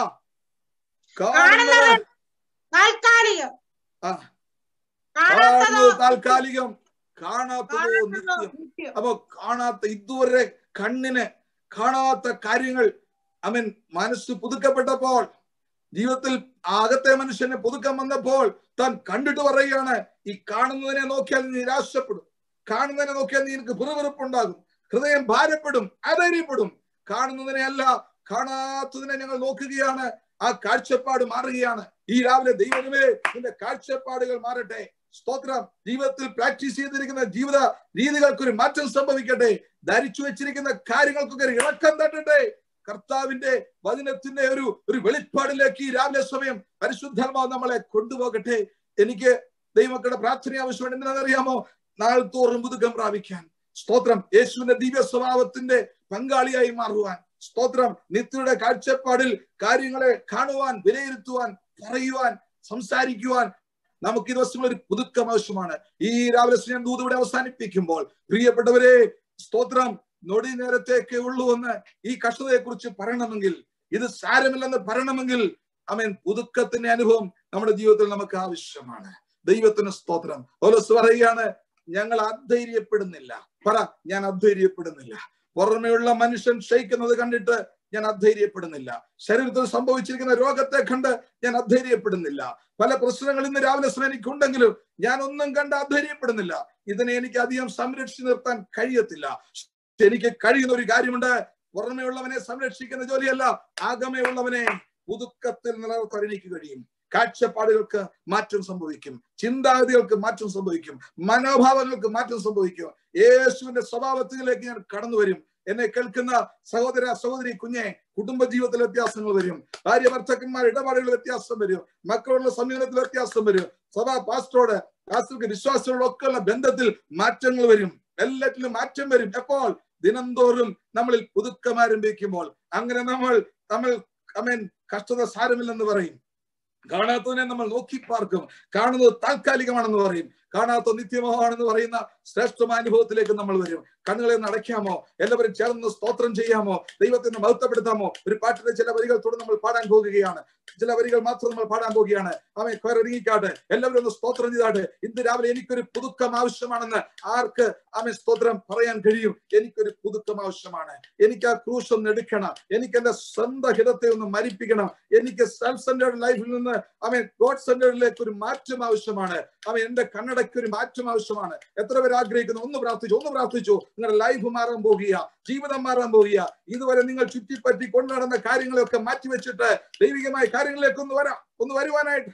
കാണുന്നത് കാണുന്നത് താൽക്കാലികം ആ കാണാത്തതോ കാണുന്നത് താൽക്കാലികം കാണാത്തതോ കാണാത്തതോ നിത്യം നിത്യം. അപ്പൊ കാണാത്ത ഇതുവരെ കണ്ണിന് കാണാത്ത കാര്യങ്ങൾ അവൻ മനസ്സ് പുതുക്കപ്പെട്ടപ്പോൾ ജീവിതത്തിൽ അകത്തെ മനുഷ്യനെ പുതുക്കം വന്നപ്പോൾ താൻ കണ്ടിട്ട് പറയുകയാണ് ഈ കാണുന്നതിനെ നോക്കിയാൽ നീ നിരാശപ്പെടും കാണുന്നതിനെ നോക്കിയാൽ നീ എനിക്ക് പിറുപിറുപ്പുണ്ടാകും ഹൃദയം ഭാരപ്പെടും അധൈര്യപ്പെടും കാണുന്നതിനെ അല്ല കാണാത്തതിനെ ഞങ്ങൾ നോക്കുകയാണ് ആ കാഴ്ചപ്പാട് മാറുകയാണ് ഈ രാവിലെ ദൈവമേ നിന്റെ കാഴ്ചപ്പാടുകൾ മാറട്ടെ സ്തോത്രം ജീവിതത്തിൽ പ്രാക്ടീസ് ചെയ്തിരിക്കുന്ന ജീവിത രീതികൾക്ക് ഒരു മാറ്റം സംഭവിക്കട്ടെ ധരിച്ചു വെച്ചിരിക്കുന്ന കാര്യങ്ങൾക്കൊക്കെ ഒരു ഇളക്കം തട്ടട്ടെ കർത്താവിന്റെ വചനത്തിന്റെ ഒരു ഒരു വെളിപ്പാടിലേക്ക് ഈ രാവിലെ സമയം പരിശുദ്ധാത്മാവ് നമ്മളെ കൊണ്ടുപോകട്ടെ എനിക്ക് ദൈവമക്കളുടെ പ്രാർത്ഥന ആവശ്യമുണ്ട് എന്തിനാണെന്നറിയാമോ നാൾ തോറും പുതുക്കം പ്രാപിക്കാൻ സ്തോത്രം യേശുവിന്റെ ദിവ്യ സ്വഭാവത്തിന്റെ പങ്കാളിയായി മാറുവാൻ സ്തോത്രം നിത്യയുടെ കാഴ്ചപ്പാടിൽ കാര്യങ്ങളെ കാണുവാൻ വിലയിരുത്തുവാൻ പറയുവാൻ സംസാരിക്കുവാൻ നമുക്ക് ഈ ദിവസങ്ങളിൽ ഒരു പുതുക്കം ആവശ്യമാണ് ഈ രാവിലെ സ്നേഹം ദൂതവിടെ അവസാനിപ്പിക്കുമ്പോൾ പ്രിയപ്പെട്ടവരെ സ്തോത്രം നൊടി നേരത്തേക്ക് ഉള്ളൂ എന്ന് ഈ കഷ്ടതയെ കുറിച്ച് പറയണമെങ്കിൽ ഇത് സാരമില്ലെന്ന് പറയണമെങ്കിൽ അമേൻ പുതുക്കത്തിന്റെ അനുഭവം നമ്മുടെ ജീവിതത്തിൽ നമുക്ക് ആവശ്യമാണ് ദൈവത്തിന് സ്തോത്രം പൗലോസ് പറയുകയാണ് ഞങ്ങൾ അധൈര്യപ്പെടുന്നില്ല പറ ഞാൻ അധൈര്യപ്പെടുന്നില്ല പുറമെയുള്ള മനുഷ്യൻ ക്ഷയിക്കുന്നത് കണ്ടിട്ട് ഞാൻ അധൈര്യപ്പെടുന്നില്ല ശരീരത്തിൽ സംഭവിച്ചിരിക്കുന്ന രോഗത്തെ കണ്ട് ഞാൻ അധൈര്യപ്പെടുന്നില്ല പല പ്രശ്നങ്ങൾ ഇന്ന് രാവിലെ സമയം എനിക്കുണ്ടെങ്കിലും ഞാൻ ഒന്നും കണ്ട് അധൈര്യപ്പെടുന്നില്ല ഇതിനെ എനിക്ക് അധികം സംരക്ഷിച്ചു നിർത്താൻ കഴിയത്തില്ല എനിക്ക് കഴിയുന്ന ഒരു കാര്യമുണ്ട് പുറമെയുള്ളവനെ സംരക്ഷിക്കുന്ന ജോലിയല്ല ആഗമയുള്ളവനെ പുതുക്കത്തിൽ നിലനിർത്താൻ എനിക്ക് കഴിയും കാഴ്ചപ്പാടുകൾക്ക് മാറ്റം സംഭവിക്കും ചിന്താഗതികൾക്ക് മാറ്റം സംഭവിക്കും മനോഭാവങ്ങൾക്ക് മാറ്റം സംഭവിക്കും യേശുവിന്റെ സ്വഭാവത്തിലേക്ക് ഞാൻ കടന്നു വരും എന്നെ കേൾക്കുന്ന സഹോദര സഹോദരി കുഞ്ഞെ കുടുംബ ജീവിതത്തിൽ വ്യത്യാസങ്ങൾ വരും ഭാര്യ ഭർത്താക്കന്മാർ ഇടപാടുകൾ വ്യത്യാസം വരും മക്കളുള്ള സമീപനത്തിൽ വ്യത്യാസം വരും സഭാ പാസ്റ്ററോട് പാസ്റ്റർക്ക് വിശ്വാസത്തോടൊക്കെ ഉള്ള ബന്ധത്തിൽ മാറ്റങ്ങൾ വരും എല്ലാറ്റിലും മാറ്റം വരും എപ്പോൾ ദിനംതോറും നമ്മളിൽ പുതുക്കം ആരംഭിക്കുമ്പോൾ അങ്ങനെ നമ്മൾ നമ്മൾ അമേൻ കഷ്ടത സാരമില്ലെന്ന് പറയും കാണാത്തതിനെ നമ്മൾ നോക്കി പാർക്കും കാണുന്നത് താൽക്കാലികമാണെന്ന് പറയും കാണാത്ത നിത്യമാണെന്ന് പറയുന്ന ശ്രേഷ്ഠമായ അനുഭവത്തിലേക്ക് നമ്മൾ വരും കണ്ണുകളെ ഒന്ന് അടയ്ക്കാമോ എല്ലാവരും ചേർന്ന് സ്തോത്രം ചെയ്യാമോ ദൈവത്തെ ഒന്ന് മഹത്വപ്പെടുത്താമോ ഒരു പാട്ടിന്റെ ചില വരികൾ തുടർന്ന് നമ്മൾ പാടാൻ പോകുകയാണ് ചില വരികൾ മാത്രം നമ്മൾ പാടാൻ പോകുകയാണ് അവൻ ഒരുങ്ങിക്കാട്ടെ എല്ലാവരും ഒന്ന് സ്തോത്രം ചെയ്താട്ടെ ഇന്ന് രാവിലെ എനിക്കൊരു പുതുക്കം ആവശ്യമാണെന്ന് ആർക്ക് ആമെ സ്തോത്രം പറയാൻ കഴിയും എനിക്കൊരു പുതുക്കം ആവശ്യമാണ് എനിക്ക് ആ ക്രൂശ് ഒന്ന് എടുക്കണം എനിക്ക് എന്റെ സ്വന്തം ഹിതത്തെ ഒന്ന് മരിപ്പിക്കണം എനിക്ക് സെൽഫ് സെന്റേഡ് ലൈഫിൽ നിന്ന് അവൻ ഗോഡ് സെന്റേഡിലേക്ക് ഒരു മാറ്റം ആവശ്യമാണ് അവൻ എന്റെ കണ്ണടയ്ക്ക് ഒരു മാറ്റം ആവശ്യമാണ് എത്ര പേര് ആഗ്രഹിക്കുന്നു ഒന്ന് പ്രാർത്ഥിച്ചു ഒന്ന് പ്രാർത്ഥിച്ചു നിങ്ങളുടെ ലൈഫ് മാറാൻ പോകുക ജീവിതം മാറാൻ പോകുക ഇതുവരെ നിങ്ങൾ ചുറ്റിപ്പറ്റി കൊണ്ടു നടന്ന കാര്യങ്ങളൊക്കെ മാറ്റിവെച്ചിട്ട് ദൈവികമായ കാര്യങ്ങളിലേക്ക് ഒന്ന് വരാം ഒന്ന് വരുവാനായിട്ട്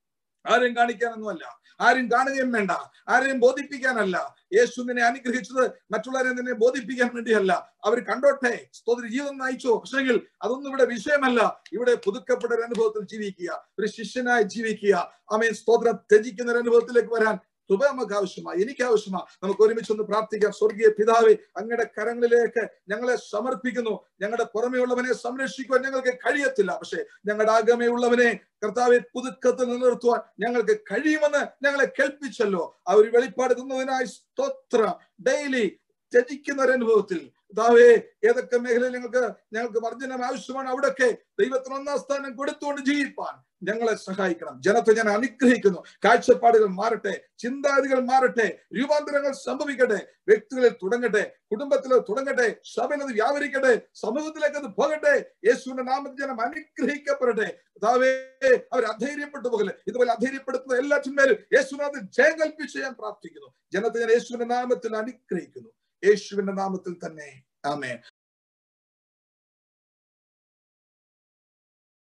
ആരും കാണിക്കാനൊന്നുമല്ല ആരും കാണുകയും വേണ്ട ആരെയും ബോധിപ്പിക്കാനല്ല യേശു നിന്നെ അനുഗ്രഹിച്ചത് മറ്റുള്ളവരെ നിന്നെ ബോധിപ്പിക്കാൻ വേണ്ടിയല്ല അവർ കണ്ടോട്ടെ സ്തോത്ര ജീവിതം നയിച്ചോ പക്ഷെങ്കിൽ അതൊന്നും ഇവിടെ വിഷയമല്ല ഇവിടെ പുതുക്കപ്പെട്ട ഒരു അനുഭവത്തിൽ ജീവിക്കുക ഒരു ശിഷ്യനായി ജീവിക്കുക അമേൻ സ്തോത്രം ത്യജിക്കുന്ന ഒരു അനുഭവത്തിലേക്ക് വരാൻ കൃപ നമുക്ക് ആവശ്യമാ എനിക്ക് ആവശ്യമാ നമുക്ക് ഒരുമിച്ച് ഒന്ന് പ്രാർത്ഥിക്കാം സ്വർഗീയ പിതാവേ അങ്ങയുടെ കരങ്ങളിലേക്ക് ഞങ്ങളെ സമർപ്പിക്കുന്നു ഞങ്ങളുടെ പുറമെയുള്ളവനെ സംരക്ഷിക്കുവാൻ ഞങ്ങൾക്ക് കഴിയത്തില്ല പക്ഷേ ഞങ്ങളുടെ ആഗമയുള്ളവനെ കർത്താവെ പുതുക്കത്തിൽ നിലനിർത്തുവാൻ ഞങ്ങൾക്ക് കഴിയുമെന്ന് ഞങ്ങളെ കേൾപ്പിച്ചല്ലോ ആ ഒരു വെളിപ്പാട് തന്നതിനായി സ്തോത്ര ഡെയിലി ത്യജിക്കുന്ന ഒരു അനുഭവത്തിൽ കർത്താവേ ഏതൊക്കെ മേഖലയിൽ ഞങ്ങൾക്ക് ഞങ്ങൾക്ക് വർജനം ആവശ്യമാണ് അവിടെയൊക്കെ ദൈവത്തിന് ഒന്നാം സ്ഥാനം കൊടുത്തുകൊണ്ട് ജീവിപ്പാൻ ഞങ്ങളെ സഹായിക്കണം ജനത്തെ ഞാൻ അനുഗ്രഹിക്കുന്നു കാഴ്ചപ്പാടുകൾ മാറട്ടെ ചിന്താഗതികൾ മാറട്ടെ രൂപാന്തരങ്ങൾ സംഭവിക്കട്ടെ വ്യക്തികളിൽ തുടങ്ങട്ടെ കുടുംബത്തിൽ തുടങ്ങട്ടെ സഭയിൽ അത് വ്യാപരിക്കട്ടെ സമൂഹത്തിലേക്ക് അത് പോകട്ടെ യേശുവിന്റെ നാമത്തിൽ ജനം അനുഗ്രഹിക്കപ്പെടട്ടെ കർത്താവേ അവർ അധൈര്യപ്പെട്ടു പോകല്ലേ ഇതുപോലെ അധൈര്യപ്പെടുത്തുന്ന എല്ലാറ്റിന്മേലും യേശുനാഥ് ജയം കൽപ്പിച്ച് ഞാൻ പ്രാർത്ഥിക്കുന്നു ജനത്തെ ഞാൻ യേശുവിന്റെ നാമത്തിൽ അനുഗ്രഹിക്കുന്നു യേശുവിന്റെ നാമത്തിൽ തന്നെ ആമേ